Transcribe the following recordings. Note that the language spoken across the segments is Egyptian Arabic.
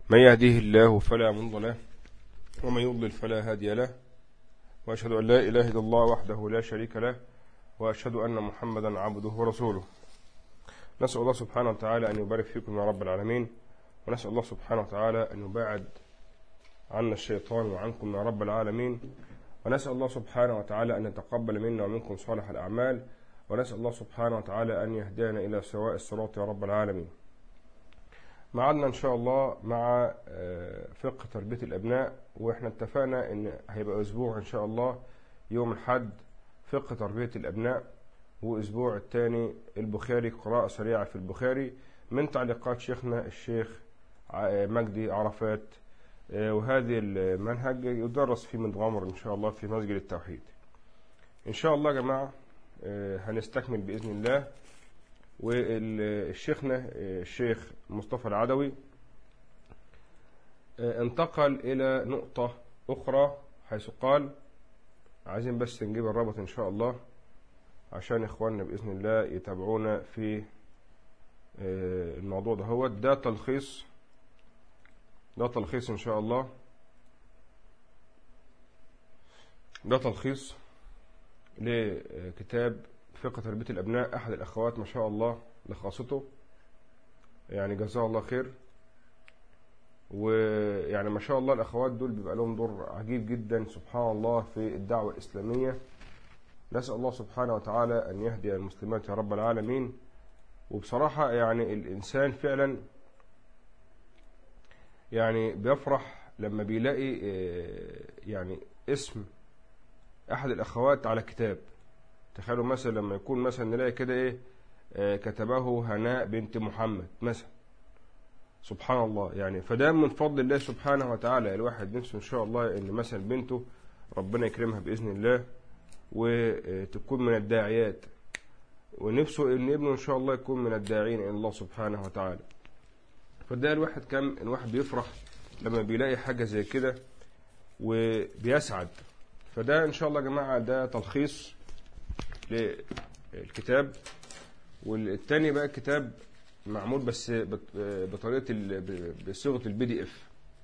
من يهديه الله فلا مضل له ومن يضلل فلا هادي له وأشهد أن لا إله إلا الله وحده لا شريك له وأشهد أن محمدا عبده ورسوله نسأل الله سبحانه وتعالى أن يبارك فيكم يا رب العالمين ونسأل الله سبحانه وتعالى أن يباعد عنا الشيطان وعنكم يا رب العالمين ونسأل الله سبحانه وتعالى أن يتقبل منا ومنكم صالح الأعمال ونسأل الله سبحانه وتعالى أن يهدينا إلى سواء الصراط يا رب العالمين معادنا إن شاء الله مع فقه تربية الأبناء وإحنا اتفقنا إن هيبقى أسبوع إن شاء الله يوم الحد فقه تربية الأبناء وأسبوع الثاني البخاري قراءة سريعة في البخاري من تعليقات شيخنا الشيخ مجدي عرفات وهذه المنهج يدرس في متغمر إن شاء الله في مسجد التوحيد إن شاء الله يا جماعة هنستكمل بإذن الله والشيخنا الشيخ مصطفى العدوي انتقل إلى نقطة أخرى حيث قال عايزين بس نجيب الرابط إن شاء الله عشان إخواننا بإذن الله يتابعونا في الموضوع ده هو ده تلخيص ده تلخيص إن شاء الله ده تلخيص لكتاب فقه تربية الأبناء أحد الأخوات ما شاء الله لخاصته يعني جزاه الله خير ويعني ما شاء الله الأخوات دول بيبقى لهم دور عجيب جدا سبحان الله في الدعوة الإسلامية نسأل الله سبحانه وتعالى أن يهدي المسلمات يا رب العالمين وبصراحة يعني الإنسان فعلا يعني بيفرح لما بيلاقي يعني اسم أحد الأخوات على كتاب تخيلوا مثلا لما يكون مثلا نلاقي كده إيه كتبه هناء بنت محمد مثلا سبحان الله يعني فده من فضل الله سبحانه وتعالى الواحد نفسه إن شاء الله إن مثلا بنته ربنا يكرمها بإذن الله وتكون من الداعيات ونفسه ان ابنه ان شاء الله يكون من الداعين الى الله سبحانه وتعالى فده الواحد كم الواحد بيفرح لما بيلاقي حاجة زي كده وبيسعد فده ان شاء الله يا جماعة ده تلخيص للكتاب والتاني بقى كتاب معمول بس بطريقة بصيغة البي دي اف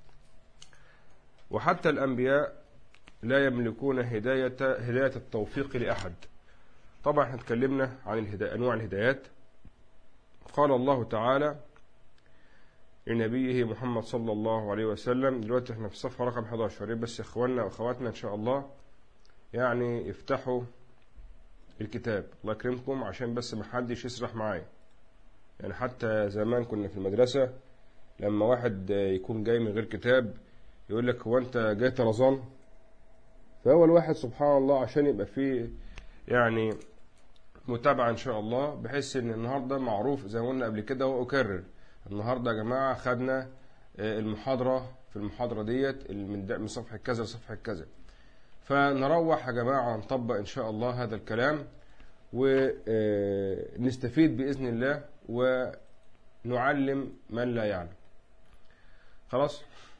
وحتى الانبياء لا يملكون هداية هداية التوفيق لأحد طبعا احنا اتكلمنا عن الهداية أنواع الهدايات قال الله تعالى لنبيه محمد صلى الله عليه وسلم دلوقتي احنا في الصفحة رقم 11 بس اخواننا واخواتنا ان شاء الله يعني يفتحوا الكتاب الله يكرمكم عشان بس ما حدش يسرح معايا يعني حتى زمان كنا في المدرسة لما واحد يكون جاي من غير كتاب يقول لك هو انت جاي طرزان فأول واحد سبحان الله عشان يبقى فيه يعني متابعة إن شاء الله بحيث إن النهاردة معروف زي ما قلنا قبل كده وأكرر النهاردة يا جماعة خدنا المحاضرة في المحاضرة ديت من صفحة كذا لصفحة كذا فنروح يا جماعة نطبق إن شاء الله هذا الكلام ونستفيد بإذن الله ونعلم من لا يعلم خلاص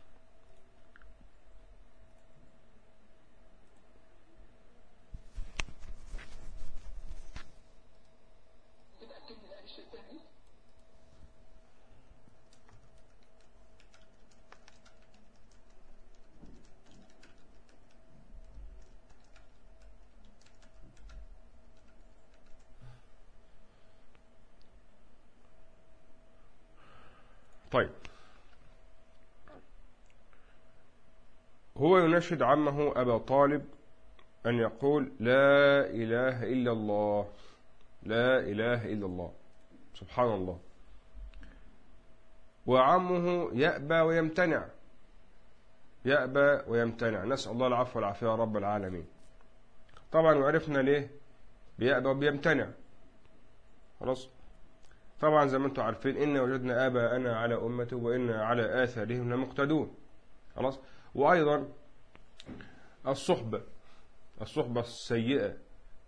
طيب هو يناشد عمه أبا طالب أن يقول لا إله إلا الله لا إله إلا الله سبحان الله وعمه يأبى ويمتنع يأبى ويمتنع نسأل الله العفو والعافية يا رب العالمين طبعا وعرفنا ليه بيأبى وبيمتنع خلاص طبعا زي ما انتم عارفين إن وجدنا آباءنا على أمته وإن على آثارهم لمقتدون خلاص وأيضا الصحبة الصحبة السيئة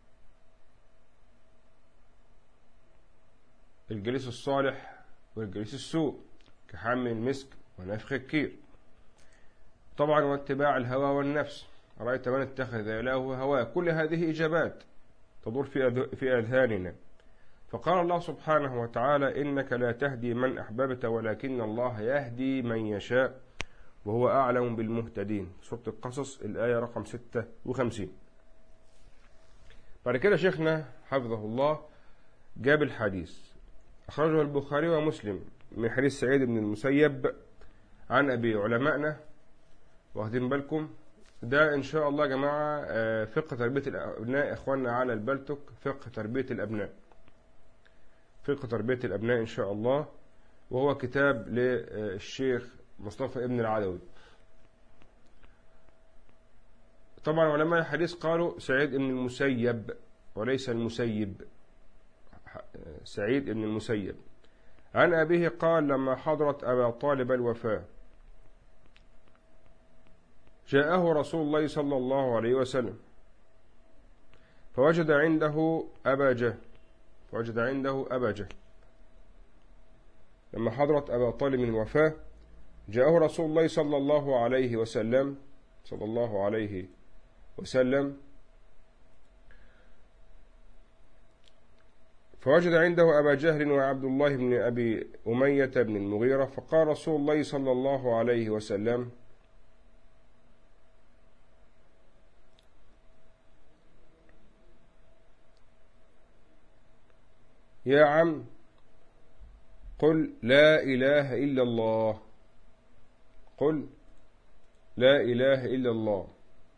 الجليس الصالح والجليس السوء كحامل المسك ونفخ الكير طبعا واتباع الهوى والنفس رأيت من اتخذ إلهه هواه كل هذه إجابات تدور في في أذهاننا فقال الله سبحانه وتعالى إنك لا تهدي من أحببت ولكن الله يهدي من يشاء وهو أعلم بالمهتدين سورة القصص الآية رقم 56 بعد كده شيخنا حفظه الله جاب الحديث أخرجه البخاري ومسلم من حديث سعيد بن المسيب عن أبي علمائنا واخدين بالكم ده إن شاء الله يا جماعة آه، فقه تربية الأبناء إخواننا على البلتك فقه تربية الأبناء فقه تربية الأبناء إن شاء الله وهو كتاب للشيخ مصطفى ابن العدوي طبعا علماء الحديث قالوا سعيد بن المسيب وليس المسيب سعيد بن المسيب عن أبيه قال لما حضرت أبا طالب الوفاة جاءه رسول الله صلى الله عليه وسلم فوجد عنده أبا جهل فوجد عنده أبا جهل لما حضرت أبا طالب الوفاة جاءه رسول الله صلى الله عليه وسلم صلى الله عليه وسلم فوجد عنده أبا جهل وعبد الله بن أبي أمية بن المغيرة فقال رسول الله صلى الله عليه وسلم يا عم قل لا إله إلا الله قل لا إله إلا الله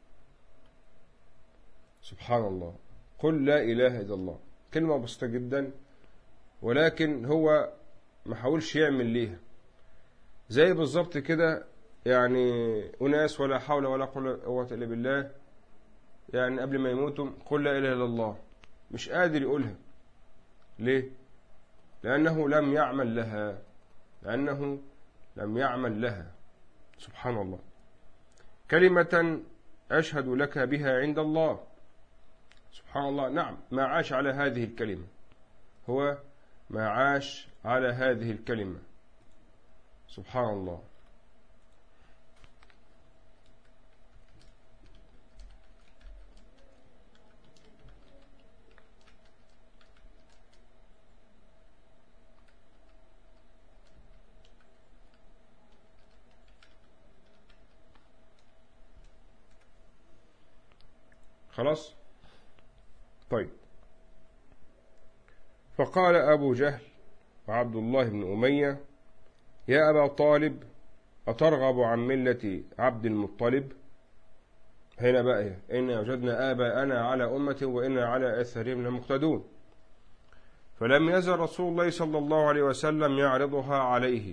سبحان الله قل لا إله إلا الله كلمة بسيطة جدا ولكن هو ما حاولش يعمل ليها زي بالظبط كده يعني أناس ولا حول ولا قوة إلا بالله يعني قبل ما يموتوا قل لا إله إلا الله مش قادر يقولها ليه؟ لأنه لم يعمل لها لأنه لم يعمل لها سبحان الله كلمة أشهد لك بها عند الله سبحان الله نعم ما عاش على هذه الكلمة هو ما عاش على هذه الكلمة سبحان الله خلاص طيب فقال أبو جهل وعبد الله بن أمية يا أبا طالب أترغب عن ملة عبد المطلب هنا بقى إن وجدنا آباءنا على أمة وإنا على أثرهم لمقتدون فلم يزل رسول الله صلى الله عليه وسلم يعرضها عليه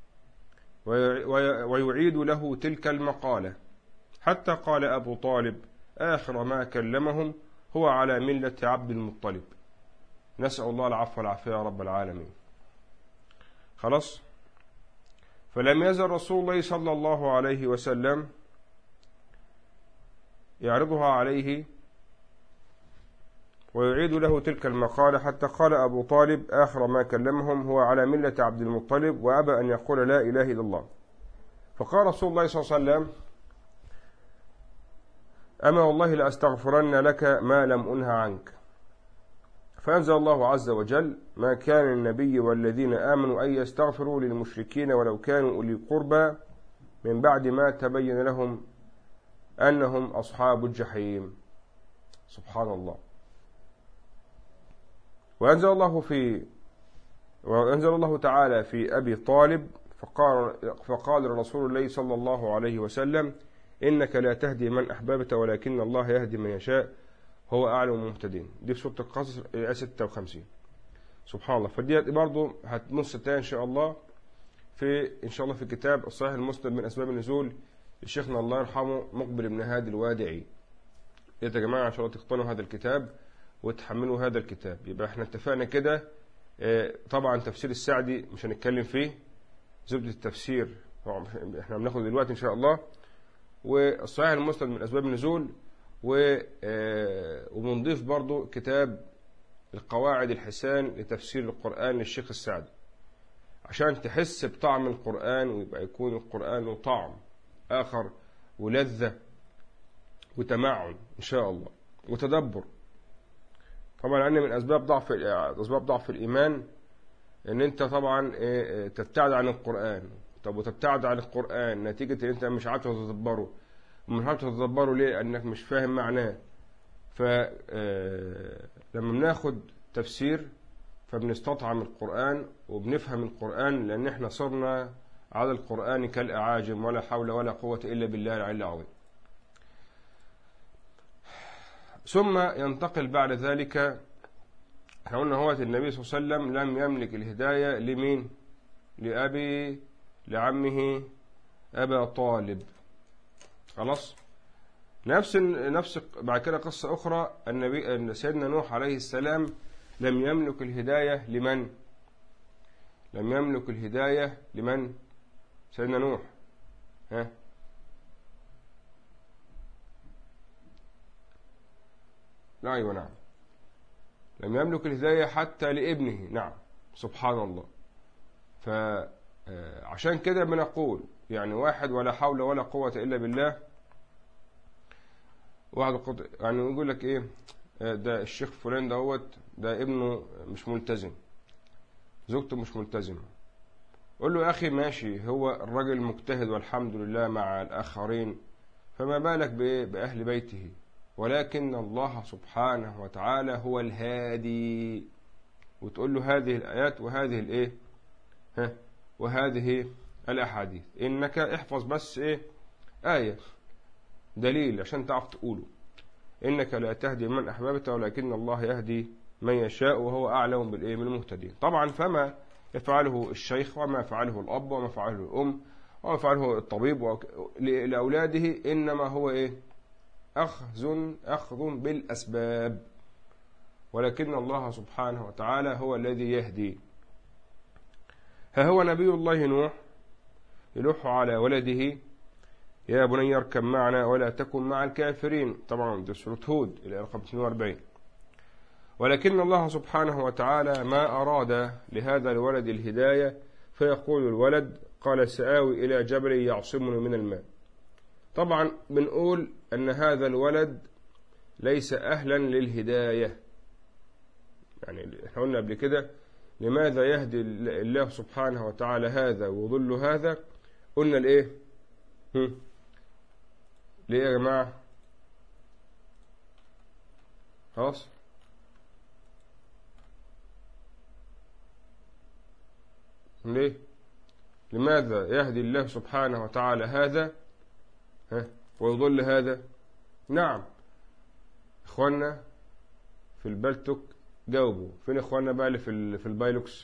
ويعيد له تلك المقالة حتى قال أبو طالب آخر ما كلمهم هو على ملة عبد المطلب نسأل الله العفو والعافية يا رب العالمين خلاص فلم يزل رسول الله صلى الله عليه وسلم يعرضها عليه ويعيد له تلك المقالة حتى قال أبو طالب آخر ما كلمهم هو على ملة عبد المطلب وأبى أن يقول لا إله إلا الله فقال رسول الله صلى الله عليه وسلم أما والله لأستغفرن لك ما لم أنه عنك فأنزل الله عز وجل ما كان النبي والذين آمنوا أن يستغفروا للمشركين ولو كانوا أولي قربى من بعد ما تبين لهم أنهم أصحاب الجحيم سبحان الله وأنزل الله في وأنزل الله تعالى في أبي طالب فقال, فقال رسول الله صلى الله عليه وسلم إنك لا تهدي من أحببت ولكن الله يهدي من يشاء هو أعلم المهتدين دي في سورة القصص آية 56 سبحان الله فدي برضه هتنص تاني إن شاء الله في إن شاء الله في كتاب الصحيح المسلم من أسباب النزول لشيخنا الله يرحمه مقبل بن هادي الوادعي يا جماعة عشان الله تقتنوا هذا الكتاب وتحملوا هذا الكتاب يبقى احنا اتفقنا كده آه، طبعا تفسير السعدي مش هنتكلم فيه زبدة التفسير احنا بناخد دلوقتي ان شاء الله والصحيح المسند من أسباب النزول آه، وبنضيف برضو كتاب القواعد الحسان لتفسير القرآن للشيخ السعدي عشان تحس بطعم القرآن ويبقى يكون القرآن له طعم آخر ولذة وتمعن إن شاء الله وتدبر طبعا لأن من أسباب ضعف أسباب ضعف الإيمان إن أنت طبعا إيه، تبتعد عن القرآن طب وتبتعد عن القرآن نتيجة إن أنت مش عارف تتدبره مش عارف تتدبره ليه؟ أنك مش فاهم معناه فلما آه، بناخد تفسير فبنستطعم القرآن وبنفهم القرآن لأن احنا صرنا على القرآن كالأعاجم ولا حول ولا قوة إلا بالله العلي العظيم ثم ينتقل بعد ذلك احنا قلنا هو النبي صلى الله عليه وسلم لم يملك الهداية لمين لأبي لعمه أبا طالب خلاص نفس نفس بعد كده قصة أخرى النبي سيدنا نوح عليه السلام لم يملك الهداية لمن لم يملك الهداية لمن سيدنا نوح ها لا أيوة نعم لم يملك الهداية حتى لابنه نعم سبحان الله فعشان آه، كده بنقول يعني واحد ولا حول ولا قوة إلا بالله واحد يعني يقول لك إيه آه، ده الشيخ فلان دوت ده ابنه مش ملتزم زوجته مش ملتزمة قول له يا أخي ماشي هو الرجل مجتهد والحمد لله مع الآخرين فما بالك بأهل بيته ولكن الله سبحانه وتعالى هو الهادي وتقول له هذه الآيات وهذه الإيه ها وهذه الأحاديث إنك احفظ بس إيه آية دليل عشان تعرف تقوله إنك لا تهدي من أحببت ولكن الله يهدي من يشاء وهو أعلم بالإيه من المهتدين طبعا فما يفعله الشيخ وما يفعله الأب وما يفعله الأم وما يفعله الطبيب لأولاده إنما هو إيه أخذ أخذ بالأسباب ولكن الله سبحانه وتعالى هو الذي يهدي ها هو نبي الله نوح يلوح على ولده يا بني اركب معنا ولا تكن مع الكافرين طبعا دي سورة هود إلى رقم 42 ولكن الله سبحانه وتعالى ما أراد لهذا الولد الهداية فيقول الولد قال سآوي إلى جبل يعصمني من الماء طبعا بنقول أن هذا الولد ليس أهلا للهداية يعني احنا قلنا قبل كده لماذا يهدي الله سبحانه وتعالى هذا ويضل هذا قلنا الايه ليه يا جماعة خلاص ليه لماذا يهدي الله سبحانه وتعالى هذا ها ويضل هذا نعم اخواننا في البلتوك جاوبوا فين اخواننا بقى اللي في في البايلوكس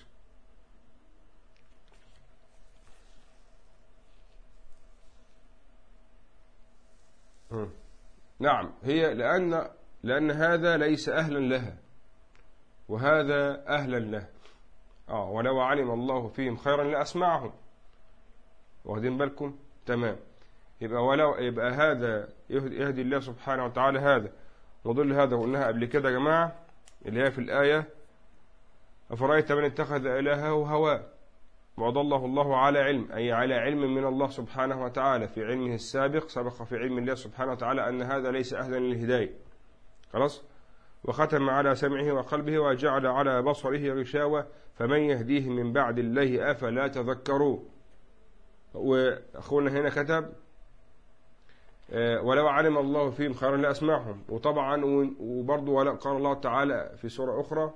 نعم هي لأن لأن هذا ليس أهلا لها وهذا أهلا له آه ولو علم الله فيهم خيرا لأسمعهم واخدين بالكم تمام يبقى ولو يبقى هذا يهدي الله سبحانه وتعالى هذا وظل هذا قلناها قبل كده يا جماعة اللي هي في الآية أفرأيت من اتخذ إلهه هواه وأضله الله على علم أي على علم من الله سبحانه وتعالى في علمه السابق سبق في علم الله سبحانه وتعالى أن هذا ليس أهلا للهداية خلاص وختم على سمعه وقلبه وجعل على بصره غشاوة فمن يهديه من بعد الله أفلا تذكروا وأخونا هنا كتب آه، ولو علم الله فيهم خيرا لأسمعهم وطبعا وبرضه قال الله تعالى في سورة أخرى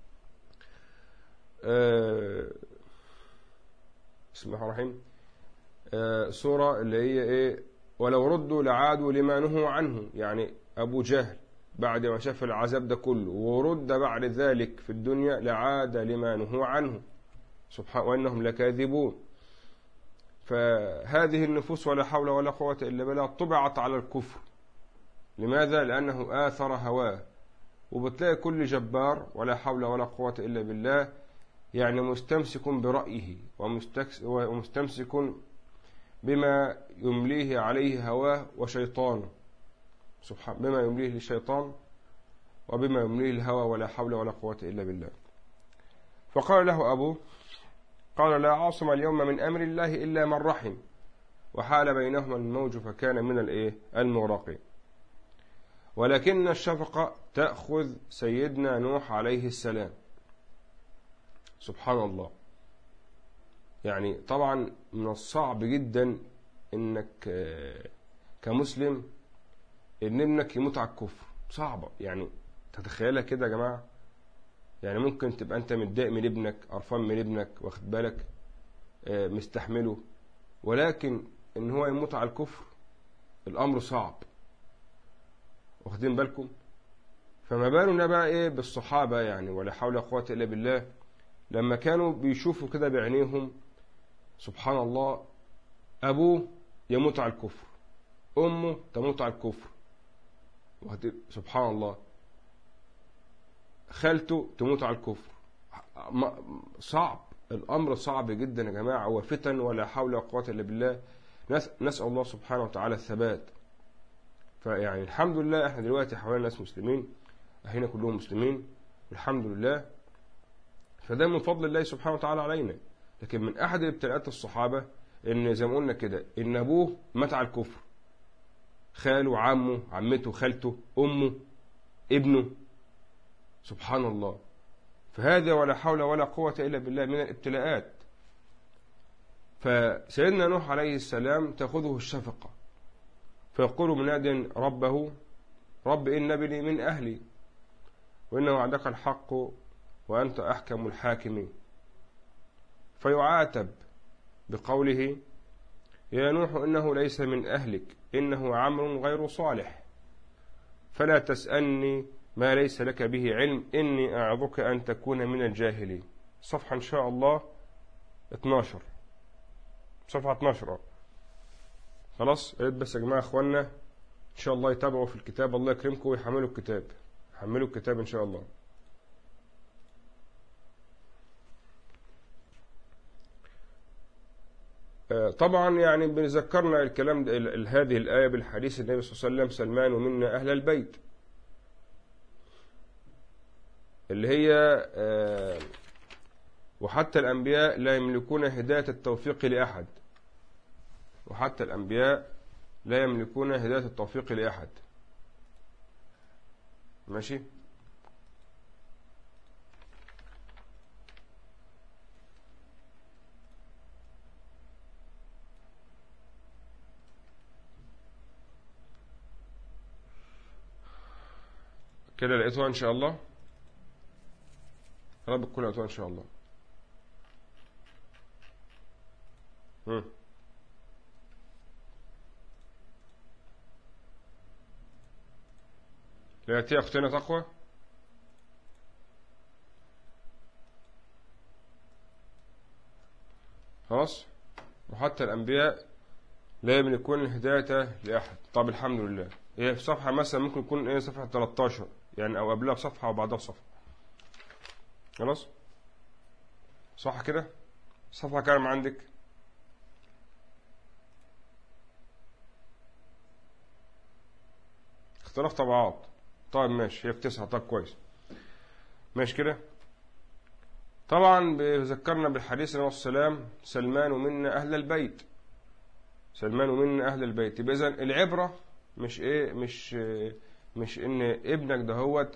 آه، بسم الله الرحمن الرحيم آه، سورة اللي هي إيه ولو ردوا لعادوا لما نهوا عنه يعني أبو جهل بعد ما شاف العذاب ده كله ورد بعد ذلك في الدنيا لعاد لما نهوا عنه سبحان وإنهم لكاذبون فهذه النفوس ولا حول ولا قوة إلا بالله طبعت على الكفر لماذا؟ لأنه آثر هواه وبتلاقي كل جبار ولا حول ولا قوة إلا بالله يعني مستمسك برأيه ومستمسك بما يمليه عليه هواه وشيطانه سبحان بما يمليه للشيطان وبما يمليه الهوى ولا حول ولا قوة إلا بالله فقال له أبوه قال لا عاصم اليوم من أمر الله إلا من رحم وحال بينهما الموج فكان من الإيه المغرقين ولكن الشفقة تأخذ سيدنا نوح عليه السلام سبحان الله يعني طبعا من الصعب جدا انك آه، كمسلم ان ابنك يموت على الكفر صعبة يعني تتخيلها كده يا جماعة يعني ممكن تبقى انت متضايق من ابنك قرفان من ابنك واخد بالك آه، مستحمله ولكن ان هو يموت على الكفر الامر صعب واخدين بالكم فما بالنا بقى ايه بالصحابة يعني ولا حول ولا قوة الا بالله لما كانوا بيشوفوا كده بعينيهم سبحان الله ابوه يموت على الكفر امه تموت على الكفر سبحان الله خالته تموت على الكفر صعب الأمر صعب جدا يا جماعة وفتن ولا حول ولا قوة إلا بالله نسأل الله سبحانه وتعالى الثبات فيعني الحمد لله احنا دلوقتي حوالينا ناس مسلمين اهلنا كلهم مسلمين الحمد لله فده من فضل الله سبحانه وتعالى علينا لكن من احد ابتلاءات الصحابه ان زي ما قلنا كده ان ابوه مات على الكفر خاله عمه عمته خالته امه ابنه سبحان الله فهذا ولا حول ولا قوة إلا بالله من الابتلاءات فسيدنا نوح عليه السلام تأخذه الشفقة فيقول مناد ربه رب إن ابني من أهلي وإن وعدك الحق وأنت أحكم الحاكمين فيعاتب بقوله يا نوح إنه ليس من أهلك إنه عمر غير صالح فلا تسألني ما ليس لك به علم إني أعظك أن تكون من الجاهلين صفحة إن شاء الله 12 صفحة 12 خلاص يا بس يا جماعة إخواننا إن شاء الله يتابعوا في الكتاب الله يكرمكم ويحملوا الكتاب حملوا الكتاب إن شاء الله آه، طبعا يعني بنذكرنا الكلام هذه الآية بالحديث النبي صلى الله عليه وسلم سلمان ومنا أهل البيت اللي هي آه، وحتى الأنبياء لا يملكون هداية التوفيق لأحد وحتى الأنبياء لا يملكون هداية التوفيق لأحد ماشي كده لقيتوها إن شاء الله رب تكون لقيتوها إن شاء الله هم. لقيتيها أختنا تقوى خلاص وحتى الأنبياء لا يملكون الهداية لأحد طب الحمد لله هي في صفحة مثلا ممكن يكون ايه صفحة 13 يعني أو قبلها بصفحة وبعدها بصفحة خلاص صح كده صفحة كام عندك اختلاف طبعات طيب ماشي هي في تسعة طيب كويس ماشي كده طبعا بيذكرنا بالحديث عليه السلام سلمان منا أهل البيت سلمان منا أهل البيت يبقى إذن العبرة مش إيه مش مش إن ابنك دهوت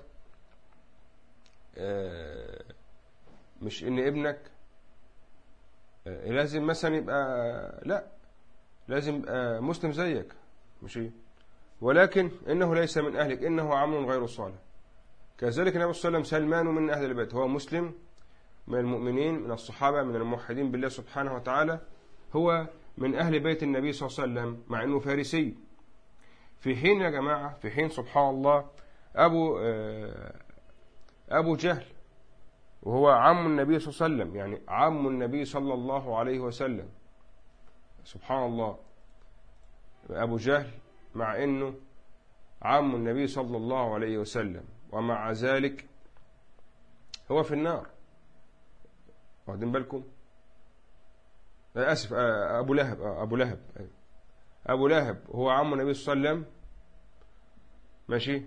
آه، مش إن ابنك آه، لازم مثلا يبقى لا لازم يبقى مسلم زيك مش إيه ولكن إنه ليس من أهلك إنه عمل غير صالح كذلك النبي صلى الله عليه وسلم سلمان من أهل البيت هو مسلم من المؤمنين من الصحابة من الموحدين بالله سبحانه وتعالى هو من أهل بيت النبي صلى الله عليه وسلم مع أنه فارسي في حين يا جماعة في حين سبحان الله أبو آه، أبو جهل وهو عم النبي صلى الله عليه وسلم يعني عم النبي صلى الله عليه وسلم سبحان الله أبو جهل مع أنه عم النبي صلى الله عليه وسلم ومع ذلك هو في النار واخدين بالكم آسف أبو لهب أبو لهب أبو لهب هو عم النبي صلى الله عليه وسلم ماشي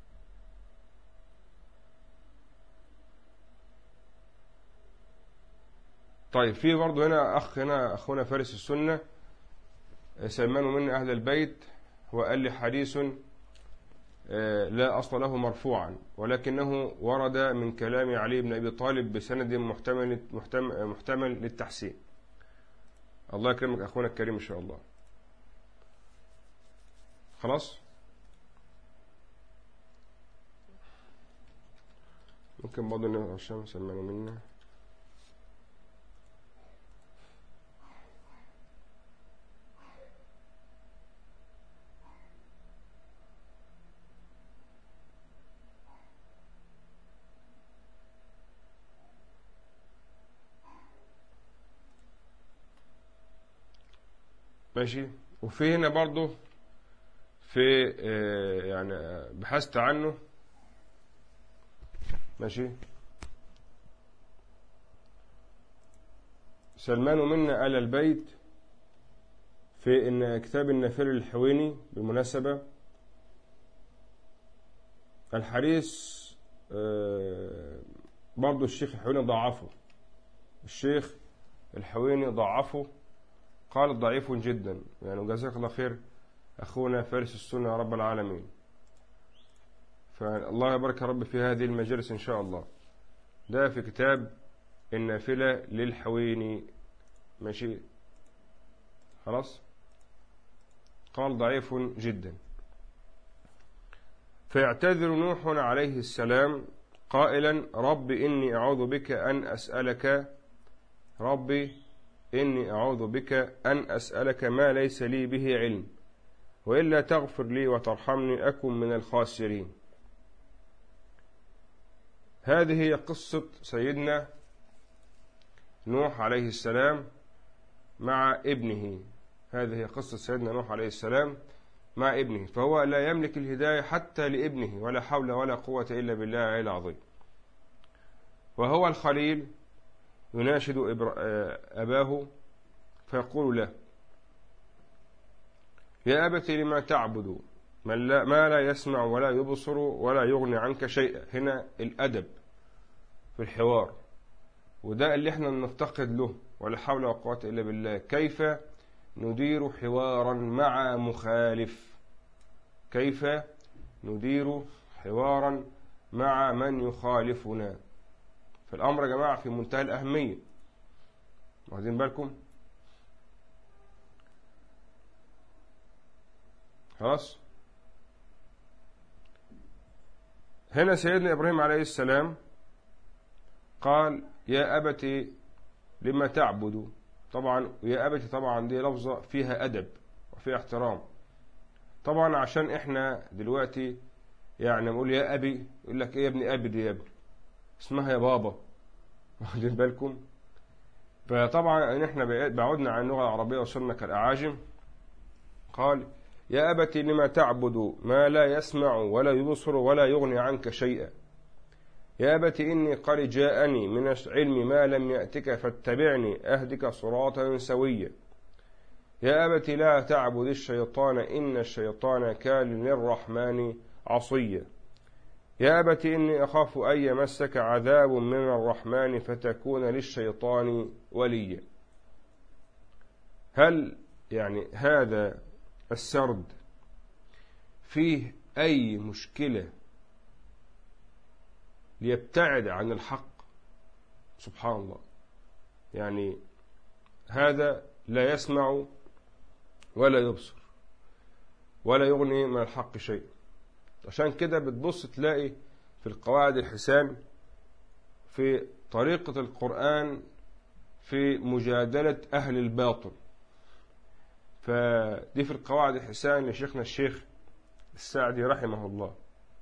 طيب في برضه هنا أخ هنا أخونا فارس السنة سلمان من أهل البيت وقال لي حديث آه، لا أصل له مرفوعا ولكنه ورد من كلام علي بن أبي طالب بسند محتمل, محتمل, محتمل للتحسين الله يكرمك أخونا الكريم إن شاء الله خلاص ممكن برضه نقرأ الشمس سمعنا منا ماشي وفي هنا برضه في آه، يعني بحثت عنه ماشي سلمان منا آل البيت في إن كتاب النافل الحويني بالمناسبة الحريص آه، برضو الشيخ الحويني ضعفه الشيخ الحويني ضعفه قال ضعيف جدا يعني جزاك الله خير أخونا فارس السنة يا رب العالمين فالله يبارك يا رب في هذه المجالس إن شاء الله ده في كتاب النافلة للحويني ماشي خلاص قال ضعيف جدا فيعتذر نوح عليه السلام قائلا رب إني أعوذ بك أن أسألك ربي إني أعوذ بك أن أسألك ما ليس لي به علم وإلا تغفر لي وترحمني أكن من الخاسرين هذه هي قصة سيدنا نوح عليه السلام مع ابنه هذه هي قصة سيدنا نوح عليه السلام مع ابنه فهو لا يملك الهداية حتى لابنه ولا حول ولا قوة إلا بالله العظيم وهو الخليل يناشد أباه فيقول له يا أبت لما تعبد من لا ما لا يسمع ولا يبصر ولا يغني عنك شيئا هنا الأدب في الحوار وده اللي احنا نفتقد له ولا حول ولا قوة إلا بالله كيف ندير حوارا مع مخالف كيف ندير حوارا مع من يخالفنا فالأمر يا جماعة في منتهى الأهمية واخدين بالكم خلاص هنا سيدنا إبراهيم عليه السلام قال يا أبت لما تعبد طبعا يا أبت طبعا دي لفظة فيها أدب وفيها احترام طبعا عشان احنا دلوقتي يعني نقول يا أبي يقول لك ايه يا ابني أبي دي يا ابني اسمها يا بابا واخدين بالكم فطبعا ان احنا بعدنا عن اللغة العربية وصلنا كالأعاجم قال يا أبت لما تعبد ما لا يسمع ولا يبصر ولا يغني عنك شيئا يا أبت إني قد جاءني من العلم ما لم يأتك فاتبعني أهدك صراطا سويا يا أبت لا تعبد الشيطان إن الشيطان كان للرحمن عصيا يا أبت إني أخاف أن يمسك عذاب من الرحمن فتكون للشيطان وليا هل يعني هذا السرد فيه أي مشكلة ليبتعد عن الحق سبحان الله يعني هذا لا يسمع ولا يبصر ولا يغني من الحق شيء عشان كده بتبص تلاقي في القواعد الحسان في طريقة القرآن في مجادلة أهل الباطل فدي في القواعد الحسان لشيخنا الشيخ السعدي رحمه الله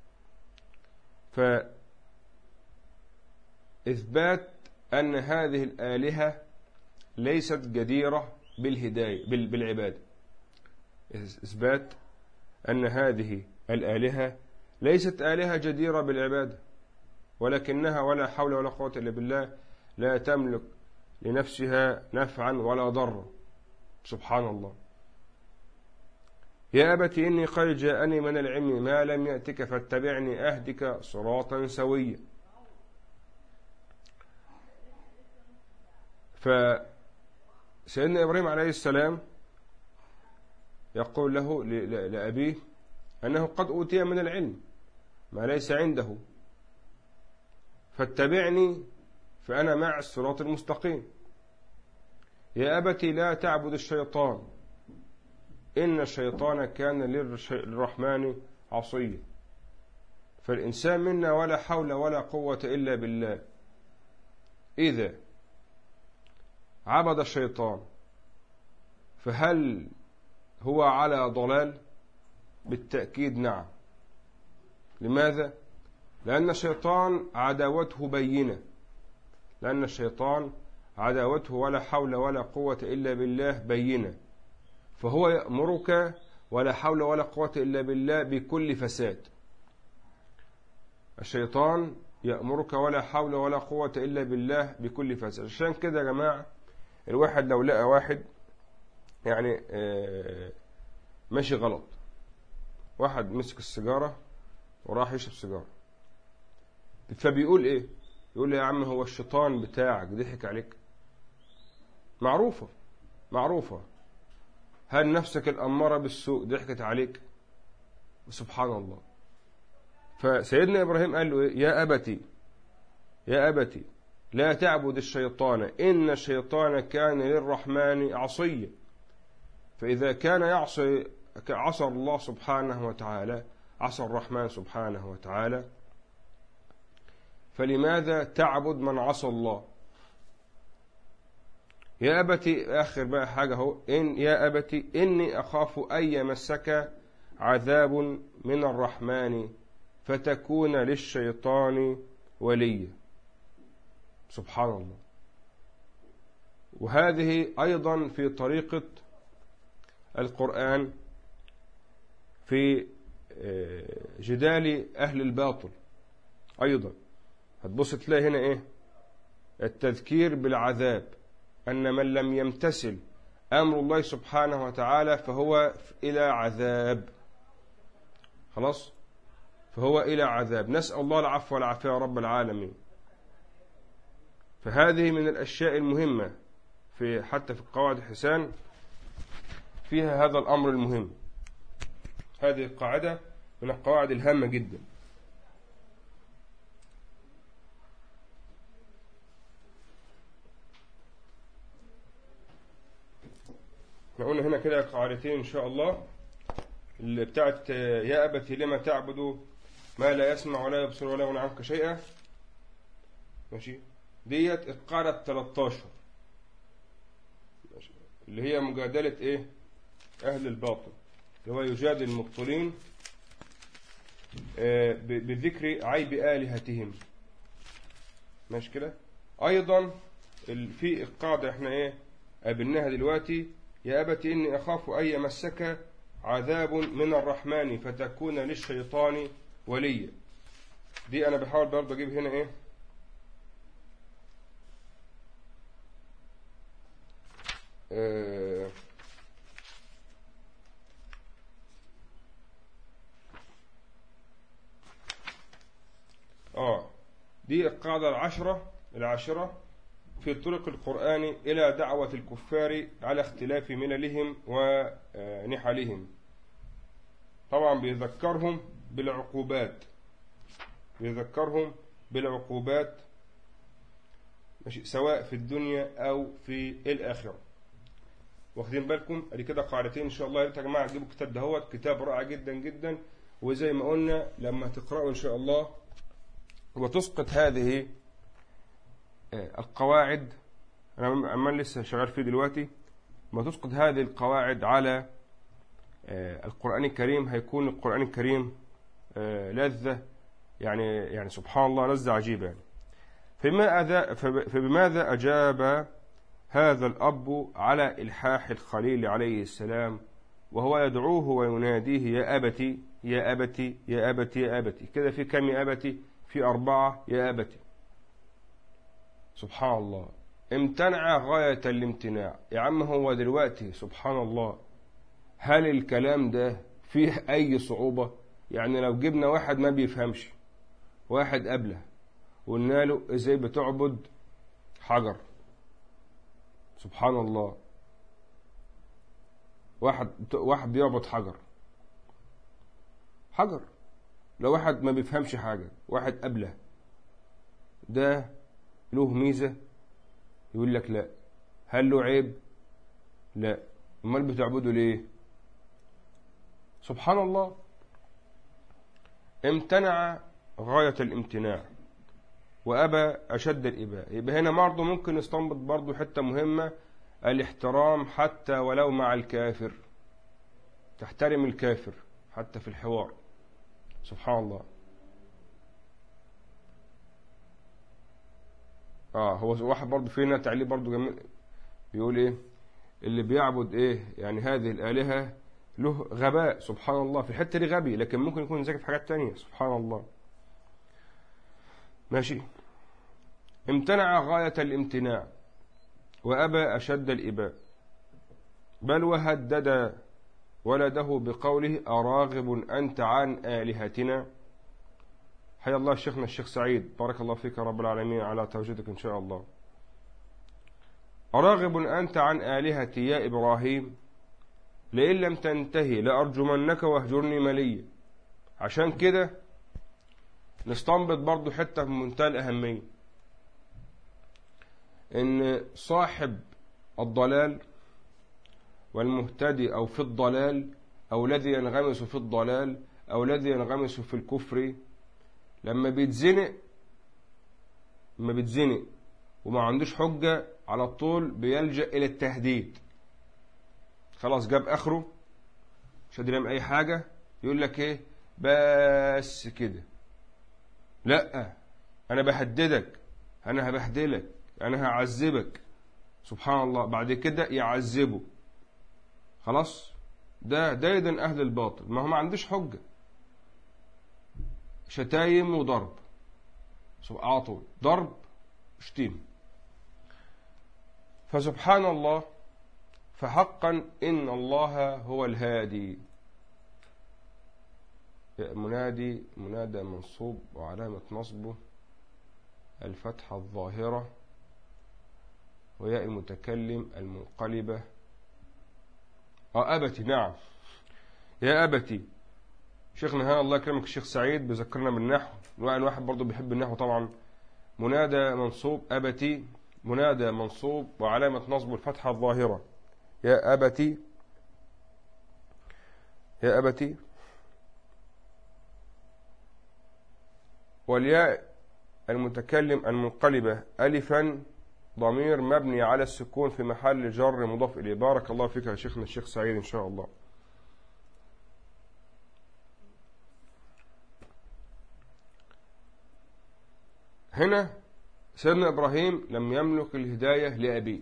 فإثبات أن هذه الآلهة ليست جديرة بالهداية بالعبادة إثبات أن هذه الآلهة ليست آلهة جديرة بالعبادة ولكنها ولا حول ولا قوة إلا بالله لا تملك لنفسها نفعا ولا ضرا سبحان الله يا أبت إني قد جاءني من العلم ما لم يأتك فاتبعني أهدك صراطا سويا فسيدنا إبراهيم عليه السلام يقول له لأبيه أنه قد أوتي من العلم ما ليس عنده فاتبعني فأنا مع الصراط المستقيم يا أبتي لا تعبد الشيطان إن الشيطان كان للرحمن عصيا فالإنسان منا ولا حول ولا قوة إلا بالله إذا عبد الشيطان فهل هو على ضلال بالتأكيد نعم لماذا لأن الشيطان عداوته بينة لأن الشيطان عداوته ولا حول ولا قوة إلا بالله بينة فهو يأمرك ولا حول ولا قوة إلا بالله بكل فساد الشيطان يأمرك ولا حول ولا قوة إلا بالله بكل فساد عشان كده يا جماعة الواحد لو لقى واحد يعني آه، ماشي غلط واحد مسك السيجارة وراح يشرب سيجارة فبيقول ايه يقول يا عم هو الشيطان بتاعك ضحك عليك معروفة معروفة هل نفسك الأمارة بالسوء ضحكت عليك سبحان الله فسيدنا إبراهيم قال له إيه؟ يا أبتي يا أبتي لا تعبد الشيطان إن الشيطان كان للرحمن عصيا فإذا كان يعصي عصى الله سبحانه وتعالى عصى الرحمن سبحانه وتعالى فلماذا تعبد من عصى الله يا أبتي آخر بقى حاجة هو إن يا أبتي إني أخاف أن يمسك عذاب من الرحمن فتكون للشيطان وليا سبحان الله وهذه أيضا في طريقة القرآن في آه، جدال أهل الباطل أيضا هتبص تلاقي هنا إيه التذكير بالعذاب أن من لم يمتثل أمر الله سبحانه وتعالى فهو إلى عذاب خلاص فهو إلى عذاب نسأل الله العفو والعافية رب العالمين فهذه من الأشياء المهمة في حتى في قواعد الحسان فيها هذا الأمر المهم هذه القاعدة من القواعد الهامة جدا احنا قلنا هنا كده قاعدتين ان شاء الله اللي بتاعت يا ابتي لما تعبد ما لا يسمع ولا يبصر ولا يغني عنك شيئا ماشي ديت القاعدة 13 ماشي اللي هي مجادلة ايه اهل الباطل اللي هو يجادل المبطلين آه، بذكر عيب آلهتهم ماشي كده ايضا في القاعدة احنا ايه قابلناها دلوقتي يا أبت إني أخاف أن يمسك عذاب من الرحمن فتكون للشيطان وليا دي أنا بحاول برضه أجيب هنا إيه آه آه دي القاعدة العشرة العاشرة في طرق القرآن إلى دعوة الكفار على اختلاف مللهم ونحلهم طبعا بيذكرهم بالعقوبات بيذكرهم بالعقوبات سواء في الدنيا أو في الآخرة واخدين بالكم ادي كده قاعدتين ان شاء الله يا جماعه تجيبوا الكتاب دهوت كتاب رائع جدا جدا وزي ما قلنا لما تقرأوا ان شاء الله وتسقط هذه آه، القواعد أنا عمال لسه شغال فيه دلوقتي ما تسقط هذه القواعد على آه، القرآن الكريم هيكون القرآن الكريم آه، لذة يعني يعني سبحان الله لذة عجيبة يعني فبماذا, فبماذا أجاب هذا الأب على إلحاح الخليل عليه السلام وهو يدعوه ويناديه يا أبتي يا أبتي يا أبتي يا أبتي كده في كم يا أبتي في أربعة يا أبتي سبحان الله امتنع غاية الامتناع يا عم هو دلوقتي سبحان الله هل الكلام ده فيه أي صعوبة يعني لو جبنا واحد ما بيفهمش واحد قبله وقلنا له ازاي بتعبد حجر سبحان الله واحد واحد بيعبد حجر حجر لو واحد ما بيفهمش حاجة واحد قبله ده له ميزة يقول لك لا هل له عيب لا امال بتعبده ليه سبحان الله امتنع غاية الامتناع وأبى أشد الإباء يبقى هنا برضه ممكن نستنبط برضه حتة مهمة الاحترام حتى ولو مع الكافر تحترم الكافر حتى في الحوار سبحان الله اه هو واحد برضه فينا تعليق برضه جميل بيقول ايه اللي بيعبد ايه يعني هذه الآلهة له غباء سبحان الله في الحتة دي غبي لكن ممكن يكون ذكي في حاجات تانية سبحان الله ماشي امتنع غاية الامتناع وأبى أشد الإباء بل وهدد ولده بقوله أراغب أنت عن آلهتنا حيا الله شيخنا الشيخ سعيد بارك الله فيك رب العالمين على تواجدك إن شاء الله أراغب أنت عن آلهتي يا إبراهيم لئن لم تنتهي لأرجمنك واهجرني مليا عشان كده نستنبط برضو حتة في منتهى الأهمية إن صاحب الضلال والمهتدي أو في الضلال أو الذي ينغمس في الضلال أو الذي ينغمس في الكفر لما بيتزنق لما بيتزنق وما عندوش حجة على طول بيلجأ إلى التهديد خلاص جاب آخره مش قادر يعمل أي حاجة يقول لك إيه بس كده لا أنا بهددك أنا هبهدلك أنا هعذبك سبحان الله بعد كده يعذبه خلاص ده دايدا أهل الباطل ما هو ما عندوش حجة شتايم وضرب على طول ضرب شتيم فسبحان الله فحقا إن الله هو الهادي منادي منادى منصوب وعلامة نصبه الفتحة الظاهرة وياء المتكلم المنقلبة اه أبتي نعم يا أبتي شيخنا ها الله يكرمك الشيخ سعيد بيذكرنا بالنحو وأن واحد برضه بيحب النحو طبعا منادى منصوب أبتي منادى منصوب وعلامة نصب الفتحة الظاهرة يا أبتي يا أبتي والياء المتكلم المنقلبة ألفا ضمير مبني على السكون في محل جر مضاف إليه بارك الله فيك يا شيخنا الشيخ سعيد إن شاء الله هنا سيدنا إبراهيم لم يملك الهداية لأبيه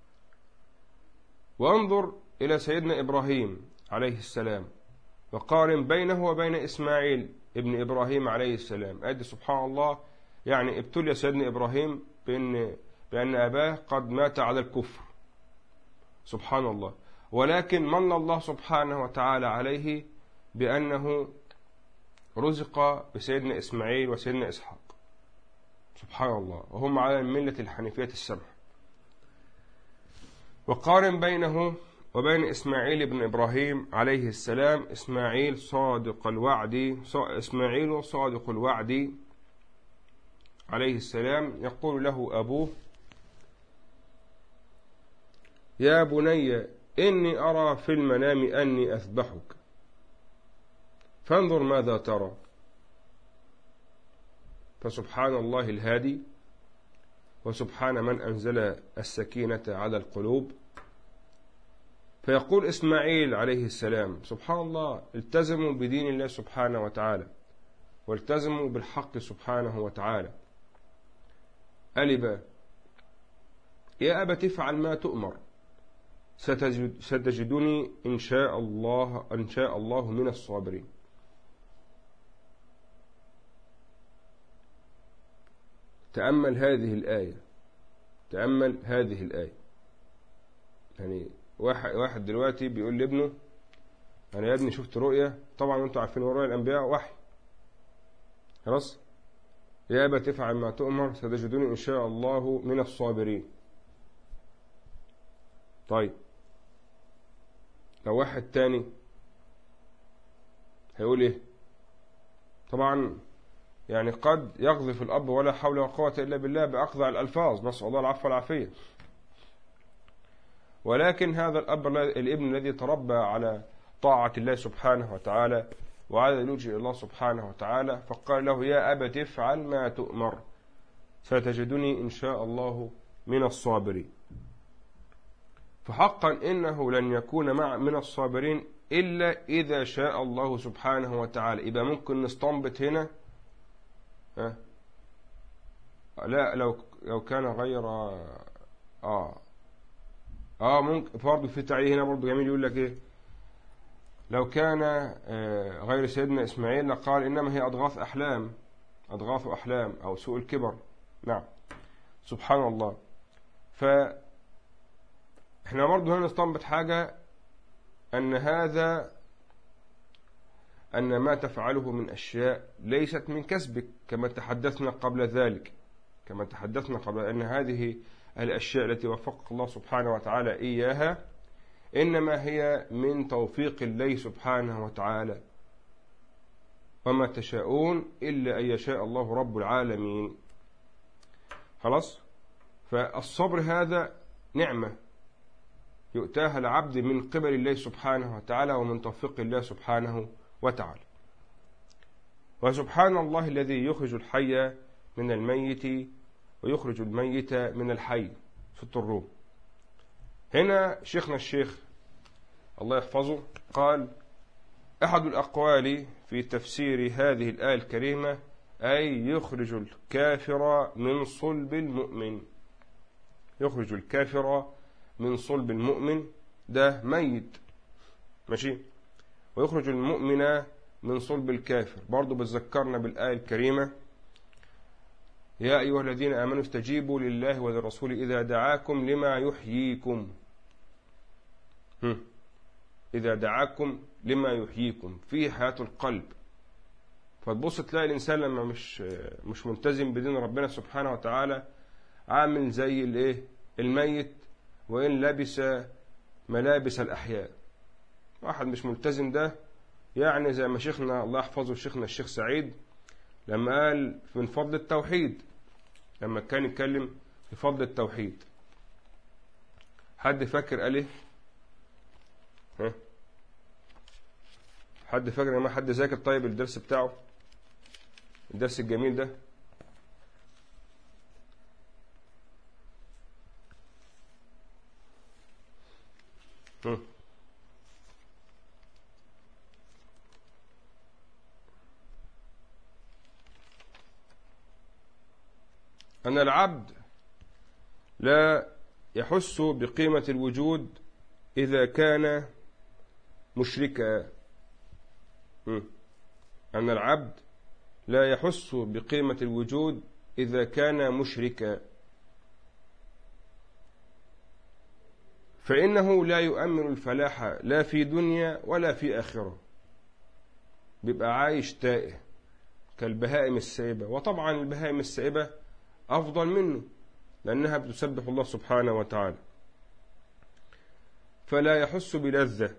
وانظر إلى سيدنا إبراهيم عليه السلام وقارن بينه وبين إسماعيل ابن إبراهيم عليه السلام أدي سبحان الله يعني ابتلي سيدنا إبراهيم بأن, بأن أباه قد مات على الكفر سبحان الله ولكن من الله سبحانه وتعالى عليه بأنه رزق بسيدنا إسماعيل وسيدنا إسحاق سبحان الله وهم على الملة الحنيفية السبع وقارن بينه وبين إسماعيل بن إبراهيم عليه السلام إسماعيل صادق الوعد إسماعيل صادق الوعد عليه السلام يقول له أبوه يا بني إني أرى في المنام أني أذبحك فانظر ماذا ترى فسبحان الله الهادي وسبحان من أنزل السكينة على القلوب فيقول إسماعيل عليه السلام سبحان الله التزموا بدين الله سبحانه وتعالى والتزموا بالحق سبحانه وتعالى ألبا يا أبا تفعل ما تؤمر ستجدني إن شاء الله إن شاء الله من الصابرين تأمل هذه الآية تأمل هذه الآية يعني واحد, واحد دلوقتي بيقول لابنه أنا يا ابني شفت رؤية طبعا أنتم عارفين رؤية الأنبياء وحي خلاص يا أبا تفعل ما تؤمر ستجدوني إن شاء الله من الصابرين طيب لو واحد تاني هيقول إيه طبعا يعني قد يقذف الأب ولا حول ولا قوة إلا بالله بأقضع الألفاظ نسأل الله العفو والعافية ولكن هذا الأب الابن الذي تربى على طاعة الله سبحانه وتعالى وعلى اللجوء إلى الله سبحانه وتعالى فقال له يا أبت افعل ما تؤمر ستجدني إن شاء الله من الصابرين فحقا إنه لن يكون مع من الصابرين إلا إذا شاء الله سبحانه وتعالى يبقى ممكن نستنبط هنا ها لا لو لو كان غير اه اه ممكن برضه في تعليق هنا برضه جميل يقول لك ايه لو كان آه غير سيدنا اسماعيل لقال انما هي اضغاث احلام اضغاث احلام او سوء الكبر نعم سبحان الله ف احنا برضه هنا نستنبط حاجة أن هذا أن ما تفعله من أشياء ليست من كسبك كما تحدثنا قبل ذلك كما تحدثنا قبل أن هذه الأشياء التي وفق الله سبحانه وتعالى إياها إنما هي من توفيق الله سبحانه وتعالى وما تشاءون إلا أن يشاء الله رب العالمين خلاص فالصبر هذا نعمة يؤتاها العبد من قبل الله سبحانه وتعالى ومن توفيق الله سبحانه وتعالى وسبحان الله الذي يخرج الحي من الميت ويخرج الميت من الحي في الروم هنا شيخنا الشيخ الله يحفظه قال أحد الأقوال في تفسير هذه الآية الكريمة أي يخرج الكافر من صلب المؤمن يخرج الكافر من صلب المؤمن ده ميت ماشي ويخرج المؤمن من صلب الكافر برضو بتذكرنا بالآية الكريمة يا أيها الذين آمنوا استجيبوا لله وللرسول إذا دعاكم لما يحييكم إذا دعاكم لما يحييكم في حياة القلب فتبص تلاقي الإنسان لما مش مش ملتزم بدين ربنا سبحانه وتعالى عامل زي الايه الميت وإن لبس ملابس الأحياء واحد مش ملتزم ده يعني زي ما شيخنا الله يحفظه شيخنا الشيخ سعيد لما قال من فضل التوحيد لما كان يتكلم في فضل التوحيد حد فاكر قال ايه ها حد فاكر يا ما حد ذاكر طيب الدرس بتاعه الدرس الجميل ده أن العبد لا يحس بقيمة الوجود إذا كان مشركا أن العبد لا يحس بقيمة الوجود إذا كان مشركا فإنه لا يؤمن الفلاح لا في دنيا ولا في آخرة بيبقى عايش تائه كالبهائم السائبة وطبعا البهائم السائبة أفضل منه لأنها بتسبح الله سبحانه وتعالى فلا يحس بلذة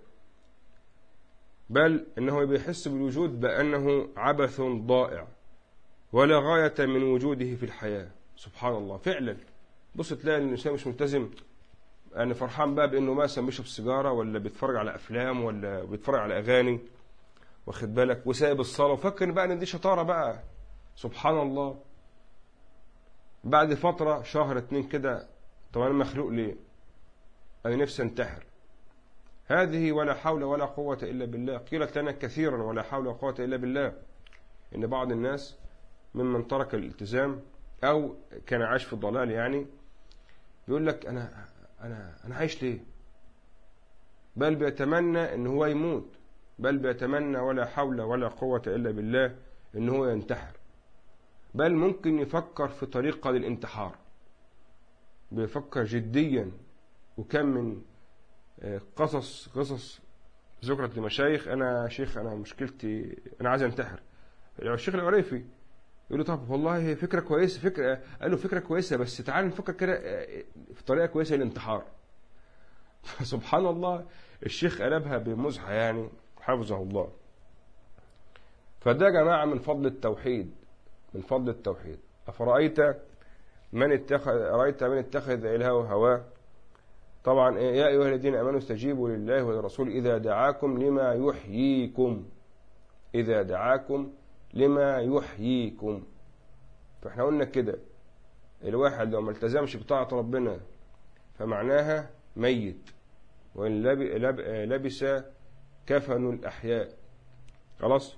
بل أنه بيحس بالوجود بأنه عبث ضائع ولا غاية من وجوده في الحياة سبحان الله فعلا بص تلاقي الإنسان مش ملتزم يعني فرحان بقى بأنه مثلا بيشرب سيجارة ولا بيتفرج على أفلام ولا بيتفرج على أغاني واخد بالك وسايب الصلاة وفكر بقى إن دي شطارة بقى سبحان الله بعد فترة شهر اتنين كده طب أنا مخلوق ليه أنا نفسي انتحر هذه ولا حول ولا قوة إلا بالله قيلت لنا كثيرا ولا حول ولا قوة إلا بالله إن بعض الناس ممن ترك الالتزام أو كان عايش في الضلال يعني بيقول لك أنا أنا أنا عايش ليه؟ بل بيتمنى إن هو يموت بل بيتمنى ولا حول ولا قوة إلا بالله إن هو ينتحر بل ممكن يفكر في طريقة للانتحار بيفكر جديا وكم من آه، قصص قصص ذكرت لمشايخ انا شيخ انا مشكلتي انا عايز انتحر الشيخ العريفي يقول له طب والله هي فكره كويسه فكره قال له فكره كويسه بس تعال نفكر كده آه، في طريقه كويسه للانتحار سبحان الله الشيخ قلبها بمزحه يعني حفظه الله فده يا جماعة من فضل التوحيد من فضل التوحيد أفرأيت من اتخذ رأيت من اتخذ إلهه هواه طبعا يا أيها الذين أمنوا استجيبوا لله وللرسول إذا دعاكم لما يحييكم إذا دعاكم لما يحييكم فاحنا قلنا كده الواحد لو ما التزمش بطاعة ربنا فمعناها ميت وإن لبس كفن الأحياء خلاص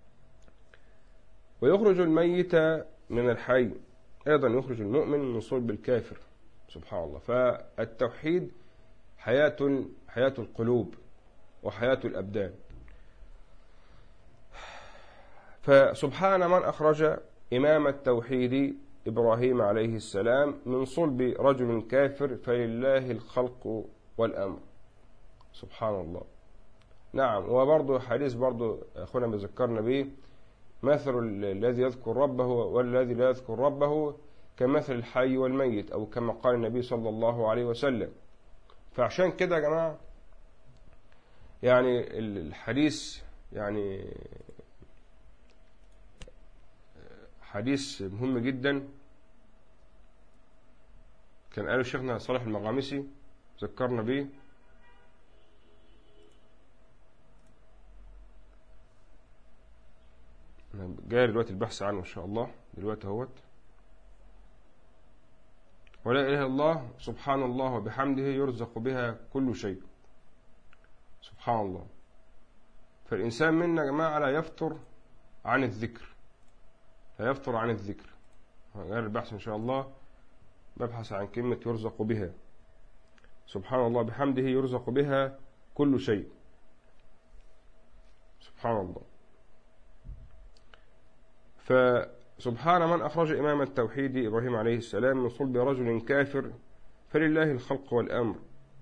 ويخرج الميت من الحي أيضا يخرج المؤمن من صلب الكافر سبحان الله فالتوحيد حياة حياة القلوب وحياة الأبدان فسبحان من أخرج إمام التوحيد إبراهيم عليه السلام من صلب رجل كافر فلله الخلق والأمر سبحان الله نعم وبرضه حديث برضه أخونا بذكرنا به مثل الذي يذكر ربه والذي لا يذكر ربه كمثل الحي والميت أو كما قال النبي صلى الله عليه وسلم فعشان كده يا جماعة يعني الحديث يعني حديث مهم جدا كان قاله شيخنا صالح المغامسي ذكرنا به جاي دلوقتي البحث عنه ان شاء الله دلوقتي اهوت ولا اله الا الله سبحان الله وبحمده يرزق بها كل شيء سبحان الله فالإنسان منا يا جماعة لا يفطر عن الذكر لا يفطر عن الذكر غير البحث إن شاء الله ببحث عن كلمة يرزق بها سبحان الله بحمده يرزق بها كل شيء سبحان الله فسبحان من أخرج إمام التوحيد إبراهيم عليه السلام من صلب رجل كافر فلله الخلق والأمر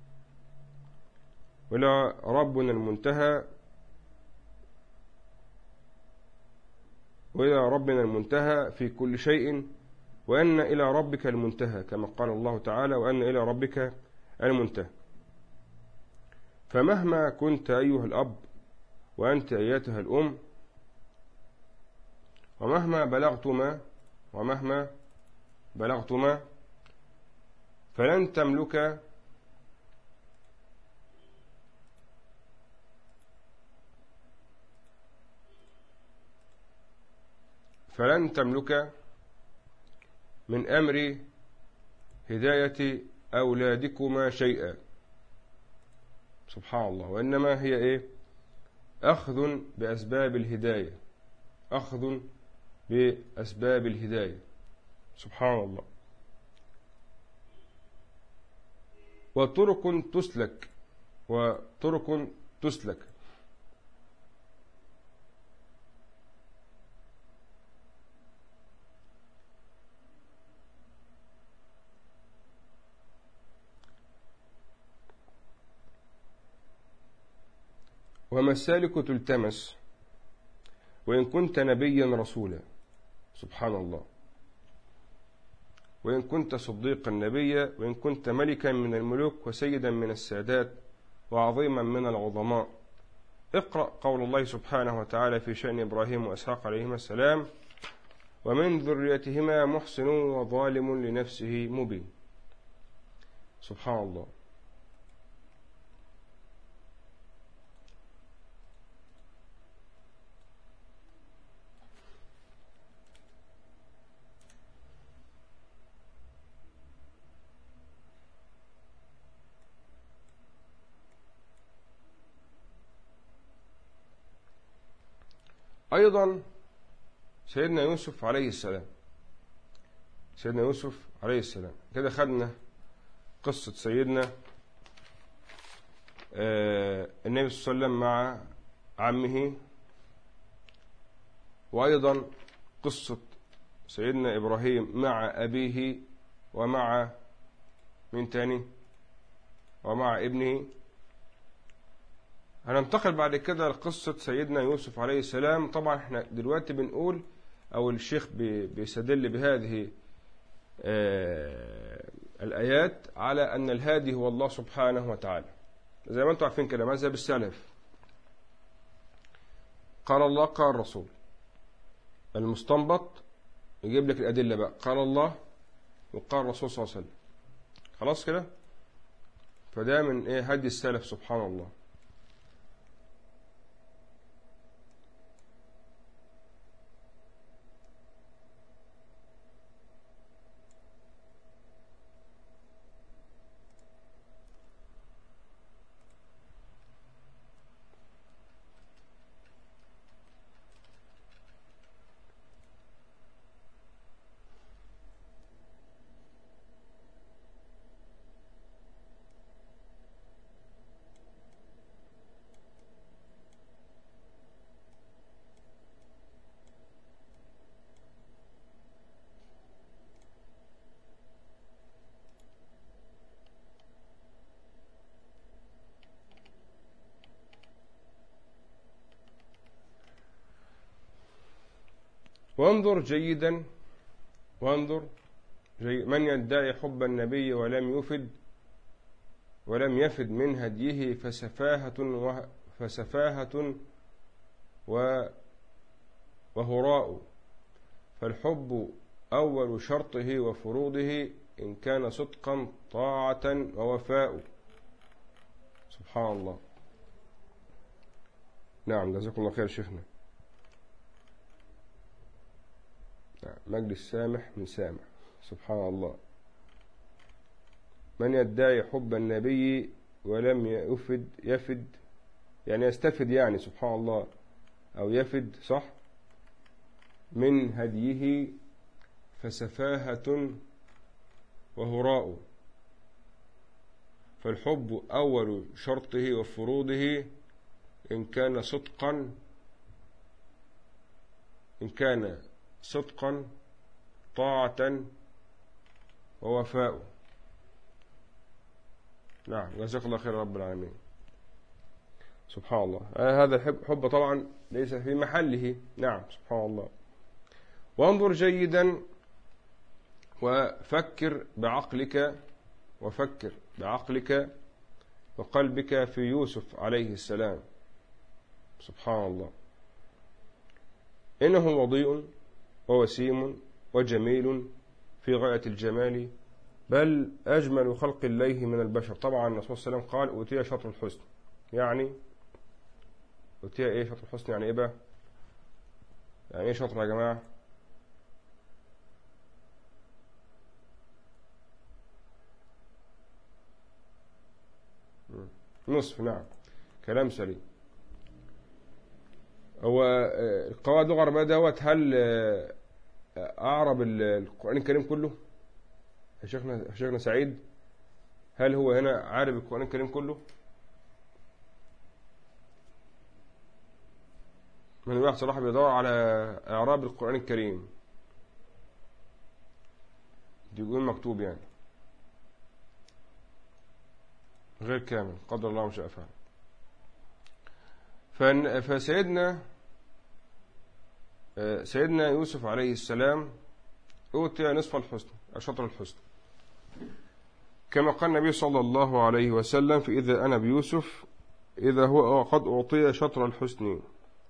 ولا ربنا المنتهى وإلى ربنا المنتهى في كل شيء وأن إلى ربك المنتهى كما قال الله تعالى وأن إلى ربك المنتهى فمهما كنت أيها الأب وأنت أيتها الأم ومهما بلغتما ومهما بلغتما فلن تملك فلن تملك من أمر هداية أولادكما شيئا سبحان الله وإنما هي إيه أخذ بأسباب الهداية أخذ بأسباب الهداية سبحان الله وطرق تسلك وطرق تسلك ومسالك تلتمس وإن كنت نبيا رسولا سبحان الله وإن كنت صديقا نبيا وإن كنت ملكا من الملوك وسيدا من السادات وعظيما من العظماء اقرأ قول الله سبحانه وتعالى في شأن إبراهيم وإسحاق عليهما السلام ومن ذريتهما محسن وظالم لنفسه مبين سبحان الله أيضا سيدنا يوسف عليه السلام سيدنا يوسف عليه السلام كده خدنا قصة سيدنا آه، النبي صلى الله عليه وسلم مع عمه وأيضا قصة سيدنا إبراهيم مع أبيه ومع من تاني ومع ابنه هننتقل بعد كده لقصة سيدنا يوسف عليه السلام طبعا احنا دلوقتي بنقول او الشيخ بيستدل بهذه آه، الآيات على أن الهادي هو الله سبحانه وتعالى زي ما انتم عارفين كده مذهب السلف قال الله قال الرسول المستنبط يجيب لك الأدلة بقى قال الله وقال الرسول صلى الله عليه وسلم خلاص كده فده من ايه هدي السلف سبحان الله وانظر جيدا وانظر جيد من يدعي حب النبي ولم يفد ولم يفد من هديه فسفاهة فسفاهة وهراء فالحب أول شرطه وفروضه إن كان صدقا طاعة ووفاء سبحان الله نعم جزاكم الله خير شيخنا مجلس سامح من سامح سبحان الله من يدعي حب النبي ولم يفد يفد يعني يستفد يعني سبحان الله أو يفد صح من هديه فسفاهة وهراء فالحب أول شرطه وفروضه إن كان صدقا إن كان صدقا طاعة ووفاء نعم جزاك الله خير رب العالمين سبحان الله آه، هذا الحب حب طبعا ليس في محله نعم سبحان الله وانظر جيدا وفكر بعقلك وفكر بعقلك وقلبك في يوسف عليه السلام سبحان الله إنه وضيء ووسيم وجميل في غاية الجمال بل أجمل خلق الله من البشر طبعا الرسول صلى الله عليه وسلم قال أوتي شطر الحسن يعني أوتي إيه شطر الحسن يعني إيه بقى يعني إيه شطر يا جماعة نصف نعم كلام سليم هو آه، القواعد اللغة العربية دوت هل آه، أعرب القرآن الكريم كله يا شيخنا يا شيخنا سعيد هل هو هنا عارب القرآن الكريم كله من واحد صلاح بيدور على إعراب القرآن الكريم دي يقول مكتوب يعني غير كامل قدر الله ما شاء فعل فسيدنا سيدنا يوسف عليه السلام أوتي نصف الحسن شطر الحسن كما قال النبي صلى الله عليه وسلم في إذا أنا بيوسف إذا هو قد أعطي شطر الحسن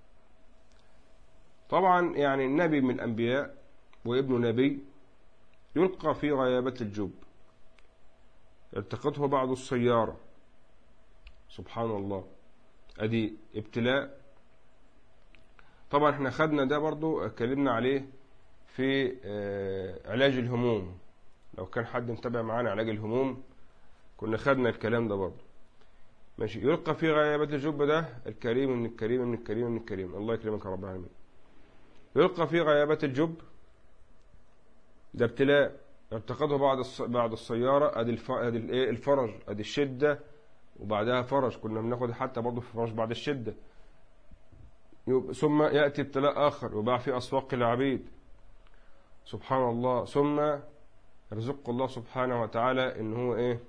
طبعا يعني النبي من الأنبياء وابن نبي يلقى في غيابة الجب يلتقطه بعض السيارة سبحان الله أدي ابتلاء طبعا احنا خدنا ده برضو اتكلمنا عليه في آه، علاج الهموم لو كان حد متابع معانا علاج الهموم كنا خدنا الكلام ده برضو ماشي يلقى في غيابات الجب ده الكريم من الكريم من الكريم من الكريم الله يكرمك يا رب العالمين يلقى في غيابات الجب ده ابتلاء ارتقده بعد بعد السيارة ادي ادي الفرج ادي الشدة وبعدها فرج كنا بناخد حتى برضه في فرج بعد الشدة ثم يأتي ابتلاء آخر يباع في أسواق العبيد سبحان الله ثم يرزق الله سبحانه وتعالى إن هو إيه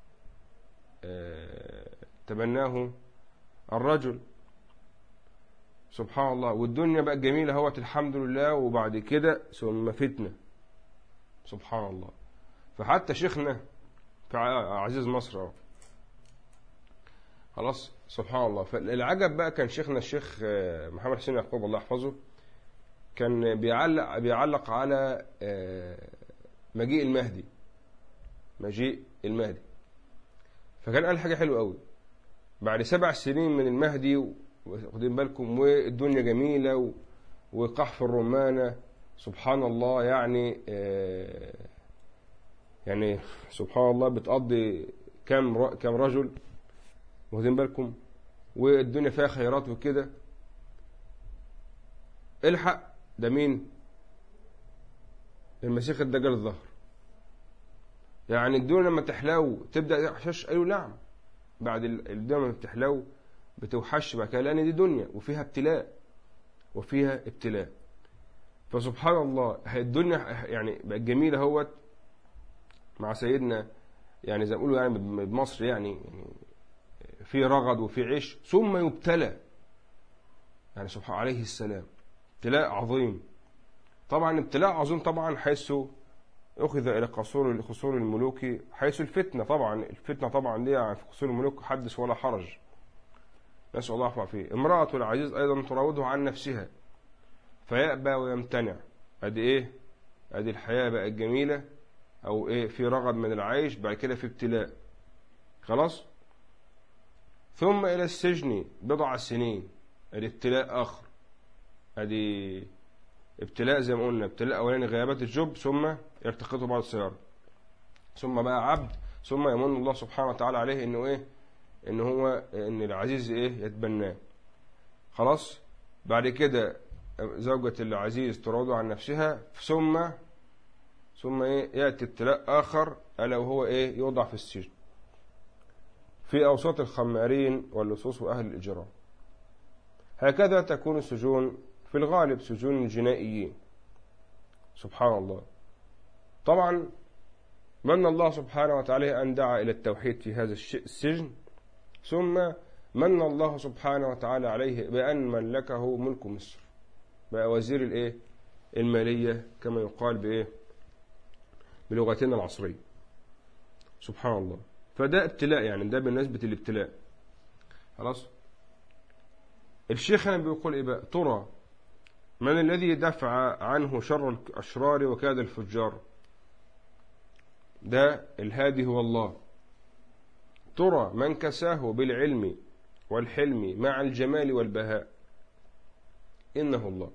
آه تبناه الرجل سبحان الله والدنيا بقى جميلة هوت الحمد لله وبعد كده ثم فتنة سبحان الله فحتى شيخنا في عزيز مصر اهو خلاص سبحان الله فالعجب بقى كان شيخنا الشيخ آه، محمد حسين يعقوب الله يحفظه كان بيعلق بيعلق على آه، مجيء المهدي مجيء المهدي فكان قال حاجة حلوة قوي بعد سبع سنين من المهدي واخدين بالكم والدنيا جميلة وقحف الرمانة سبحان الله يعني آه، يعني سبحان الله بتقضي كم كم رجل واخدين بالكم والدنيا فيها خيرات وكده الحق ده مين المسيح الدجال الظهر يعني الدنيا لما تحلو تبدا تحشش ايوه نعم بعد الدنيا لما تحلو بتوحش بقى لان دي دنيا وفيها ابتلاء وفيها ابتلاء فسبحان الله الدنيا يعني بقت جميله اهوت مع سيدنا يعني زي ما بيقولوا يعني بمصر يعني, يعني في رغد وفي عيش ثم يبتلى يعني سبحان عليه السلام ابتلاء عظيم طبعا ابتلاء عظيم طبعا حيث أخذ إلى قصور قصور الملوك حيث الفتنة طبعا الفتنة طبعا دي يعني في قصور الملوك حدث ولا حرج نسأل الله العافية فيه امرأة العزيز أيضا تراوده عن نفسها فيأبى ويمتنع أدي إيه أدي الحياة بقى الجميلة أو إيه في رغد من العيش بعد كده في ابتلاء خلاص ثم إلى السجن بضع سنين الابتلاء آخر ادي ابتلاء زي ما قلنا ابتلاء اولاني غيابات الجب ثم يلتقطه بعد السيارة ثم بقى عبد ثم يمن الله سبحانه وتعالى عليه انه ايه ان هو ان العزيز ايه يتبناه خلاص بعد كده زوجة العزيز تراضى عن نفسها ثم ثم ايه ياتي ابتلاء اخر الا وهو ايه يوضع في السجن في اوساط الخمارين واللصوص واهل الاجرام هكذا تكون السجون في الغالب سجون الجنائيين سبحان الله طبعا من الله سبحانه وتعالى أن دعا إلى التوحيد في هذا السجن ثم من الله سبحانه وتعالى عليه بأن ملكه ملك مصر بقى وزير الايه المالية كما يقال بايه بلغتنا العصرية سبحان الله فده ابتلاء يعني ده بالنسبة للابتلاء خلاص الشيخ هنا بيقول ايه بقى ترى من الذي دفع عنه شر الأشرار وكاد الفجار ده الهادي هو الله ترى من كساه بالعلم والحلم مع الجمال والبهاء إنه الله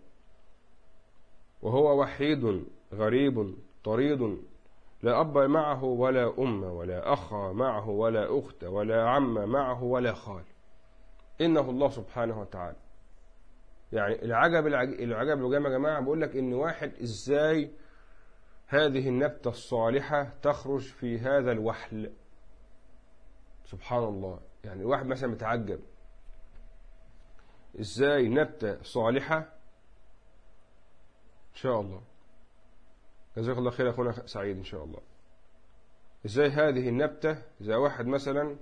وهو وحيد غريب طريد لا أب معه ولا أم ولا أخ معه ولا أخت ولا عم معه ولا خال إنه الله سبحانه وتعالى يعني العجب العجب العجب يا جماعة بقول لك إن واحد إزاي هذه النبتة الصالحة تخرج في هذا الوحل سبحان الله يعني الواحد مثلا متعجب إزاي نبتة صالحة إن شاء الله جزاك الله خير أخونا سعيد إن شاء الله إزاي هذه النبتة زي واحد مثلا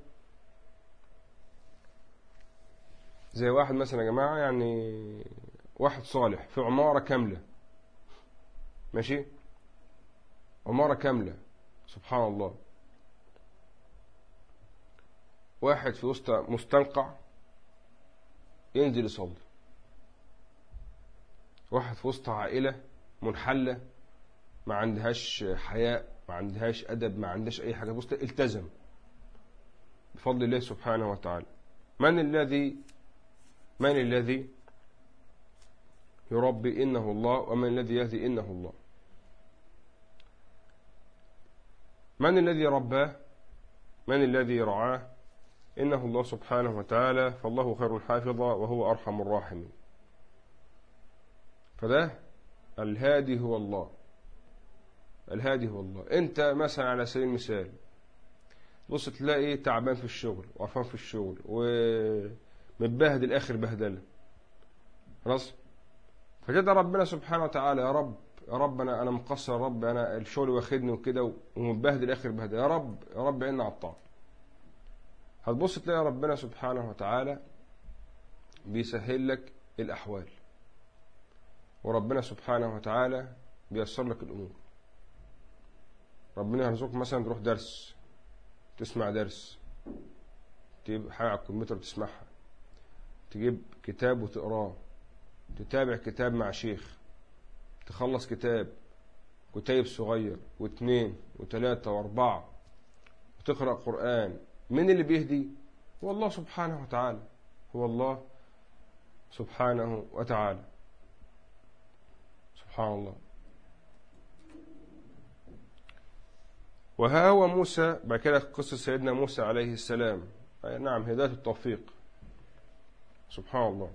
زي واحد مثلا يا جماعة يعني واحد صالح في عمارة كاملة ماشي عمارة كاملة سبحان الله واحد في وسط مستنقع ينزل يصلي واحد في وسط عائلة منحلة ما عندهاش حياء ما عندهاش أدب ما عندهاش أي حاجة بص التزم بفضل الله سبحانه وتعالى من الذي من الذي يربي إنه الله ومن الذي يهدي إنه الله من الذي رباه من الذي رعاه إنه الله سبحانه وتعالى فالله خير حافظا وهو أرحم الراحمين فده الهادي هو الله الهادي هو الله انت مثلا على سبيل المثال بص تلاقي تعبان في الشغل وعرفان في الشغل و متبهدل اخر بهدله خلاص فكده ربنا سبحانه وتعالى يا رب يا رب انا انا مقصر يا رب انا الشغل واخدني وكده ومتبهدل اخر بهدله يا رب يا رب عنا على الطاعه هتبص تلاقي ربنا سبحانه وتعالى بيسهل لك الاحوال وربنا سبحانه وتعالى بيسر لك الامور ربنا يرزقك مثلا تروح درس تسمع درس تجيب حاجه على الكمبيوتر تسمعها تجيب كتاب وتقراه تتابع كتاب مع شيخ تخلص كتاب كتيب صغير واثنين وثلاثة واربعة وتقرأ قرآن من اللي بيهدي هو الله سبحانه وتعالى هو الله سبحانه وتعالى سبحان الله وها هو موسى بعد كده قصة سيدنا موسى عليه السلام نعم هداية التوفيق سبحان الله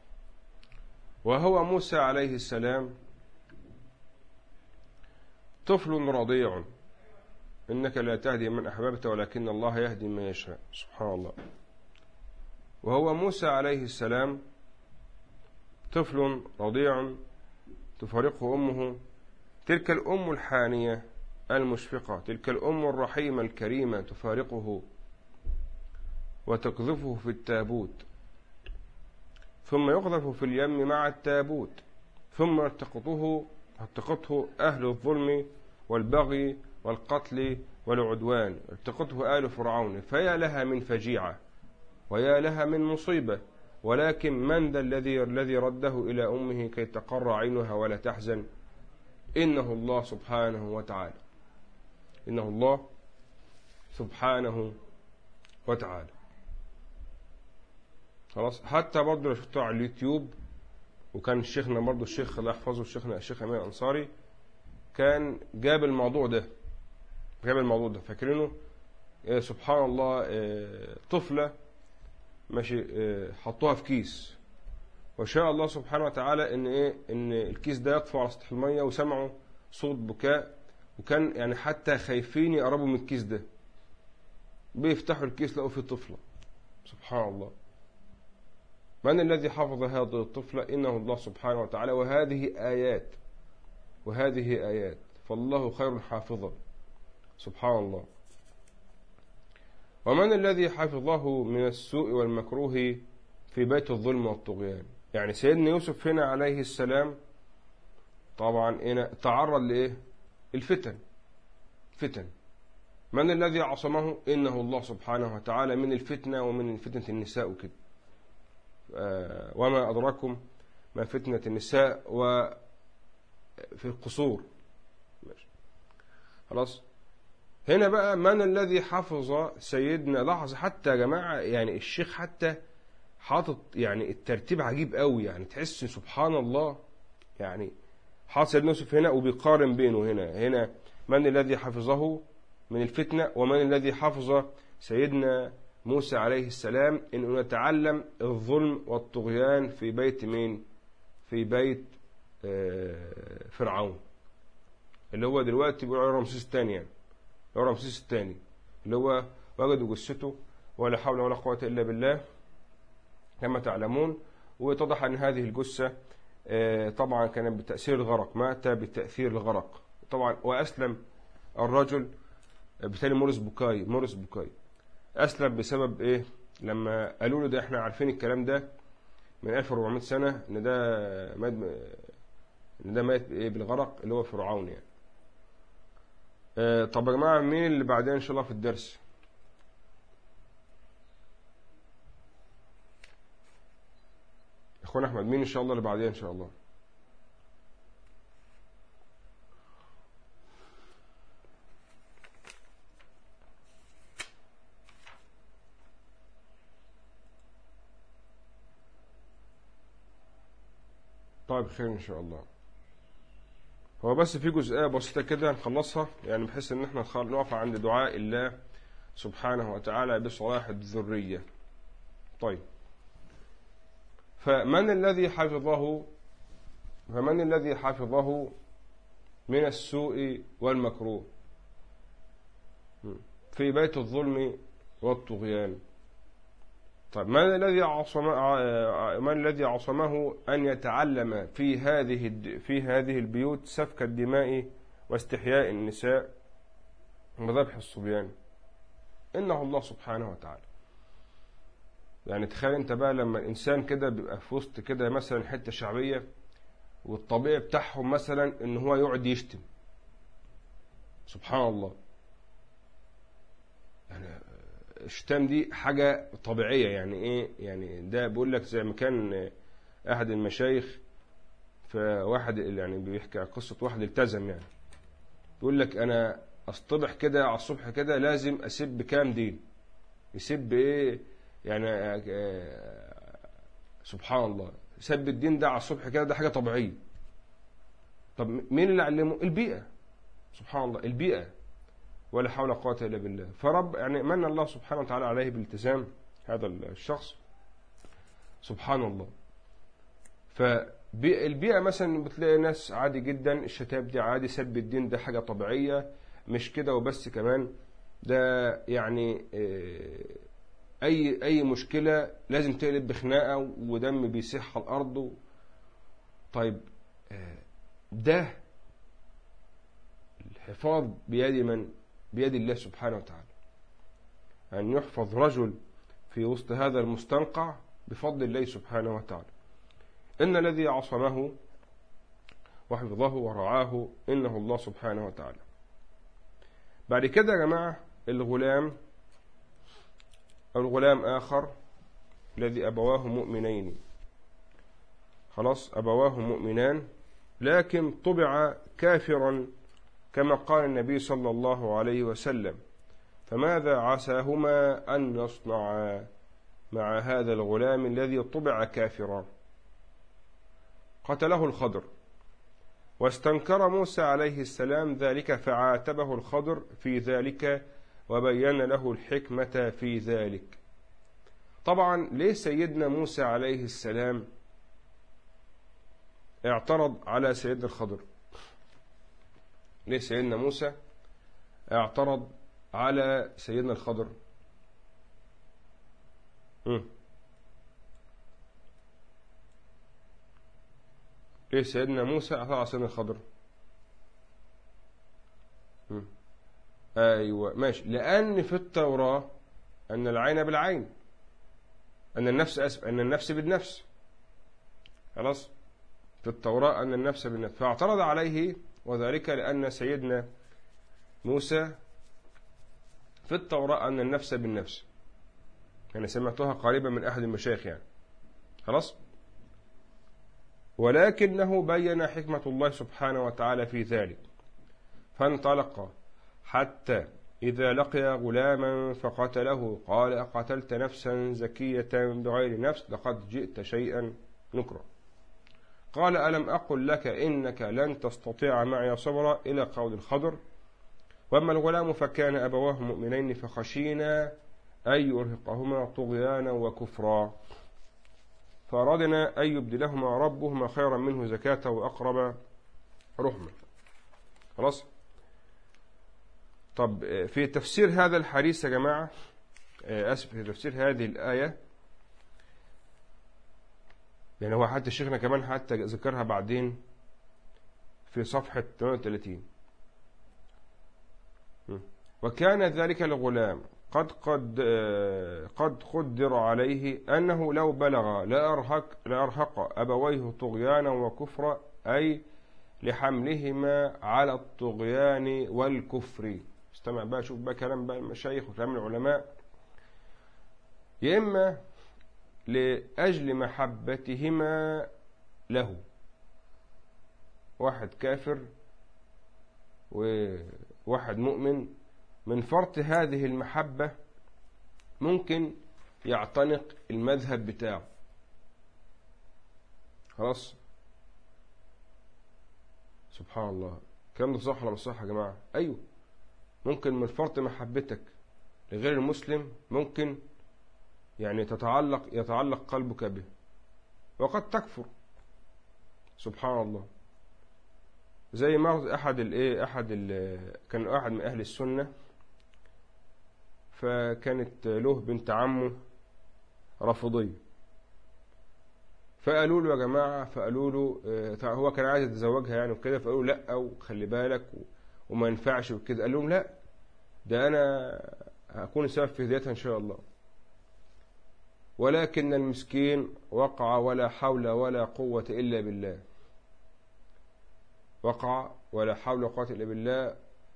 وهو موسى عليه السلام طفل رضيع إنك لا تهدي من أحببت ولكن الله يهدي من يشاء سبحان الله وهو موسى عليه السلام طفل رضيع تفارقه أمه تلك الأم الحانية المشفقة تلك الأم الرحيمة الكريمة تفارقه وتقذفه في التابوت ثم يقذف في اليم مع التابوت ثم يلتقطه التقطه أهل الظلم والبغي والقتل والعدوان التقطه آل فرعون فيا لها من فجيعة ويا لها من مصيبة ولكن من ذا الذي الذي رده إلى أمه كي تقر عينها ولا تحزن إنه الله سبحانه وتعالى إنه الله سبحانه وتعالى خلاص حتى برضه لو شفته على اليوتيوب وكان شيخنا برضه الشيخ الله يحفظه الشيخنا الشيخ امين الانصاري كان جاب الموضوع ده جاب الموضوع ده فاكرينه إيه سبحان الله إيه طفله ماشي إيه حطوها في كيس وشاء الله سبحانه وتعالى ان ايه ان الكيس ده يطفو على سطح الميه وسمعوا صوت بكاء وكان يعني حتى خايفين يقربوا من الكيس ده بيفتحوا الكيس لقوا فيه طفله سبحان الله من الذي حفظ هذه الطفلة إنه الله سبحانه وتعالى وهذه آيات وهذه آيات فالله خير حافظا سبحان الله ومن الذي حفظه من السوء والمكروه في بيت الظلم والطغيان يعني سيدنا يوسف هنا عليه السلام طبعا هنا تعرض لإيه الفتن فتن من الذي عصمه إنه الله سبحانه وتعالى من الفتنة ومن فتنة النساء وكده آه، وما أدراكم ما فتنة النساء وفي القصور خلاص هنا بقى من الذي حفظ سيدنا لحظة حتى يا جماعة يعني الشيخ حتى حاطط يعني الترتيب عجيب قوي يعني تحس سبحان الله يعني حاطط سيدنا يوسف هنا وبيقارن بينه هنا هنا من الذي حفظه من الفتنة ومن الذي حفظ سيدنا موسى عليه السلام انه يتعلم الظلم والطغيان في بيت مين في بيت آه، فرعون اللي هو دلوقتي بيقول عليه رمسيس الثاني يعني هو رمسيس الثاني اللي هو وجدوا جثته ولا حول ولا قوة إلا بالله كما تعلمون واتضح أن هذه الجثة آه، طبعا كانت بتأثير الغرق مات بتأثير الغرق طبعا وأسلم الرجل بالتالي موريس بوكاي موريس بوكاي أسلم بسبب إيه لما قالوا له ده إحنا عارفين الكلام ده من 1400 سنة إن ده مات إن ده مات إيه بالغرق اللي هو فرعون يعني آه طب يا جماعة مين اللي بعدين إن شاء الله في الدرس اخوان احمد مين ان شاء الله اللي بعدين ان شاء الله طيب خير ان شاء الله هو بس في جزئية بسيطة كده نخلصها يعني بحيث ان احنا نقف عند دعاء الله سبحانه وتعالى بصلاح الذرية طيب فمن الذي حفظه فمن الذي حفظه من السوء والمكروه في بيت الظلم والطغيان طيب من الذي عصم من الذي عصمه أن يتعلم في هذه في هذه البيوت سفك الدماء واستحياء النساء وذبح الصبيان إنه الله سبحانه وتعالى يعني تخيل انت بقى لما الانسان كده بيبقى في وسط كده مثلا حته شعبيه والطبيعي بتاعهم مثلا ان هو يقعد يشتم سبحان الله يعني الشتام دي حاجة طبيعية يعني ايه يعني ده بيقول لك زي ما كان احد المشايخ فواحد يعني بيحكي قصة واحد التزم يعني بيقول لك أنا أصطبح كده على الصبح كده لازم أسب كام دين يسب إيه يعني آه، سبحان الله سب الدين ده على الصبح كده ده حاجة طبيعية طب مين اللي علمه البيئة سبحان الله البيئة ولا حول ولا قوة إلا بالله فرب يعني من الله سبحانه وتعالى عليه بالالتزام هذا الشخص سبحان الله فالبيئة مثلا بتلاقي ناس عادي جدا الشتاب دي عادي سب الدين ده حاجة طبيعية مش كده وبس كمان ده يعني آه، أي أي مشكلة لازم تقلب بخناقة ودم بيسيح على الأرض طيب آه، ده الحفاظ بيد من بيد الله سبحانه وتعالى أن يحفظ رجل في وسط هذا المستنقع بفضل الله سبحانه وتعالى إن الذي عصمه وحفظه ورعاه إنه الله سبحانه وتعالى بعد كده يا جماعة الغلام الغلام آخر الذي أبواه مؤمنين خلاص أبواه مؤمنان لكن طبع كافرا كما قال النبي صلى الله عليه وسلم فماذا عساهما أن نصنع مع هذا الغلام الذي طبع كافرا قتله الخضر واستنكر موسى عليه السلام ذلك فعاتبه الخضر في ذلك وبين له الحكمة في ذلك طبعا ليه سيدنا موسى عليه السلام اعترض على سيدنا الخضر ليه سيدنا موسى اعترض على سيدنا الخضر ليه سيدنا موسى اعترض على سيدنا الخضر ايوه ماشي لان في التوراه ان العين بالعين ان النفس اسف ان النفس بالنفس خلاص في التوراه ان النفس بالنفس فاعترض عليه وذلك لأن سيدنا موسى في التوراة أن النفس بالنفس أنا سمعتها قريبا من أحد المشايخ يعني خلاص ولكنه بين حكمة الله سبحانه وتعالى في ذلك فانطلق حتى إذا لقي غلاما فقتله قال أقتلت نفسا زكية بغير نفس لقد جئت شيئا نكرا قال ألم أقل لك إنك لن تستطيع معي صبرا إلى قول الخضر وأما الغلام فكان أبواه مؤمنين فخشينا أن يرهقهما طغيانا وكفرا فأرادنا أن يبدلهما ربهما خيرا منه زكاة وأقرب رحمة خلاص طب في تفسير هذا الحديث يا جماعة أسف في تفسير هذه الآية يعني هو حتى شيخنا كمان حتى ذكرها بعدين في صفحة 38 وكان ذلك الغلام قد قد قد قدر عليه أنه لو بلغ لأرهق, لأرهق أبويه طغيانا وكفرا أي لحملهما على الطغيان والكفر استمع بقى شوف بقى كلام بقى المشايخ وكلام العلماء يا إما لأجل محبتهما له واحد كافر وواحد مؤمن من فرط هذه المحبة ممكن يعتنق المذهب بتاعه خلاص سبحان الله الكلام ده صح ولا مش صح يا جماعة أيوه ممكن من فرط محبتك لغير المسلم ممكن يعني تتعلق يتعلق قلبك به وقد تكفر سبحان الله زي ما احد الايه احد كان احد من اهل السنه فكانت له بنت عمه رافضيه فقالوا له يا جماعه فقالوا له آه، هو كان عايز يتزوجها يعني وكده فقالوا لا وخلي بالك وما ينفعش وكده قال لهم لا ده انا هكون السبب في هدايتها ان شاء الله ولكن المسكين وقع ولا حول ولا قوة إلا بالله وقع ولا حول ولا قوة إلا بالله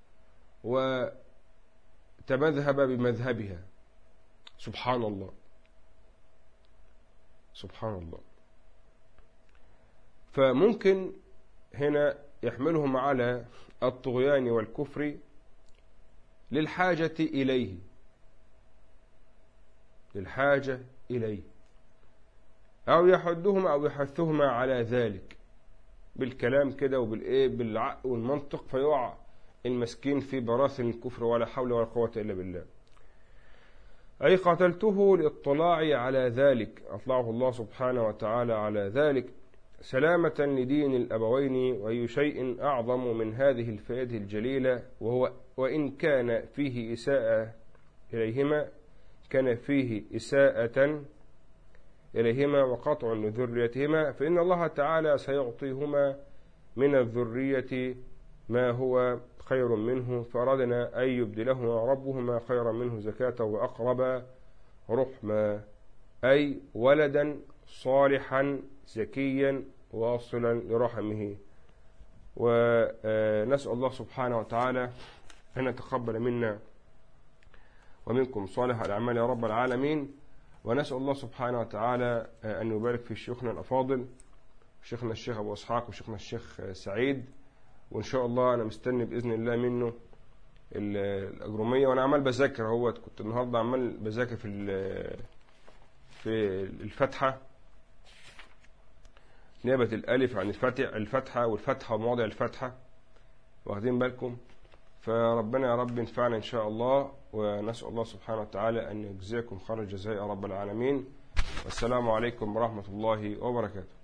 وتمذهب بمذهبها سبحان الله سبحان الله فممكن هنا يحملهم على الطغيان والكفر للحاجة إليه للحاجة إليه أو يحدهما أو يحثهما على ذلك بالكلام كده وبالإيه بالعقل والمنطق فيقع المسكين في براثن الكفر ولا حول ولا قوة إلا بالله أي قتلته للاطلاع على ذلك أطلعه الله سبحانه وتعالى على ذلك سلامة لدين الأبوين وأي شيء أعظم من هذه الفائدة الجليلة وهو وإن كان فيه إساءة إليهما كان فيه إساءة إليهما وقطع لذريتهما فإن الله تعالى سيعطيهما من الذرية ما هو خير منه فأرادنا أن يبدلهما ربهما خيرا منه زكاة وأقرب رحما أي ولدا صالحا زكيا واصلا لرحمه ونسأل الله سبحانه وتعالى أن يتقبل منا ومنكم صالح الأعمال يا رب العالمين ونسأل الله سبحانه وتعالى أن يبارك في شيوخنا الأفاضل شيخنا الشيخ أبو إسحاق وشيخنا الشيخ سعيد وإن شاء الله أنا مستني بإذن الله منه الأجرومية وأنا عمال بذاكر اهوت كنت النهاردة عمال بذاكر في في الفتحة نيابة الألف عن الفتح الفتحة والفتحة ومواضع الفتحة واخدين بالكم فربنا يا رب ينفعنا إن شاء الله ونسأل الله سبحانه وتعالى أن يجزيكم خير الجزاء يا رب العالمين والسلام عليكم ورحمة الله وبركاته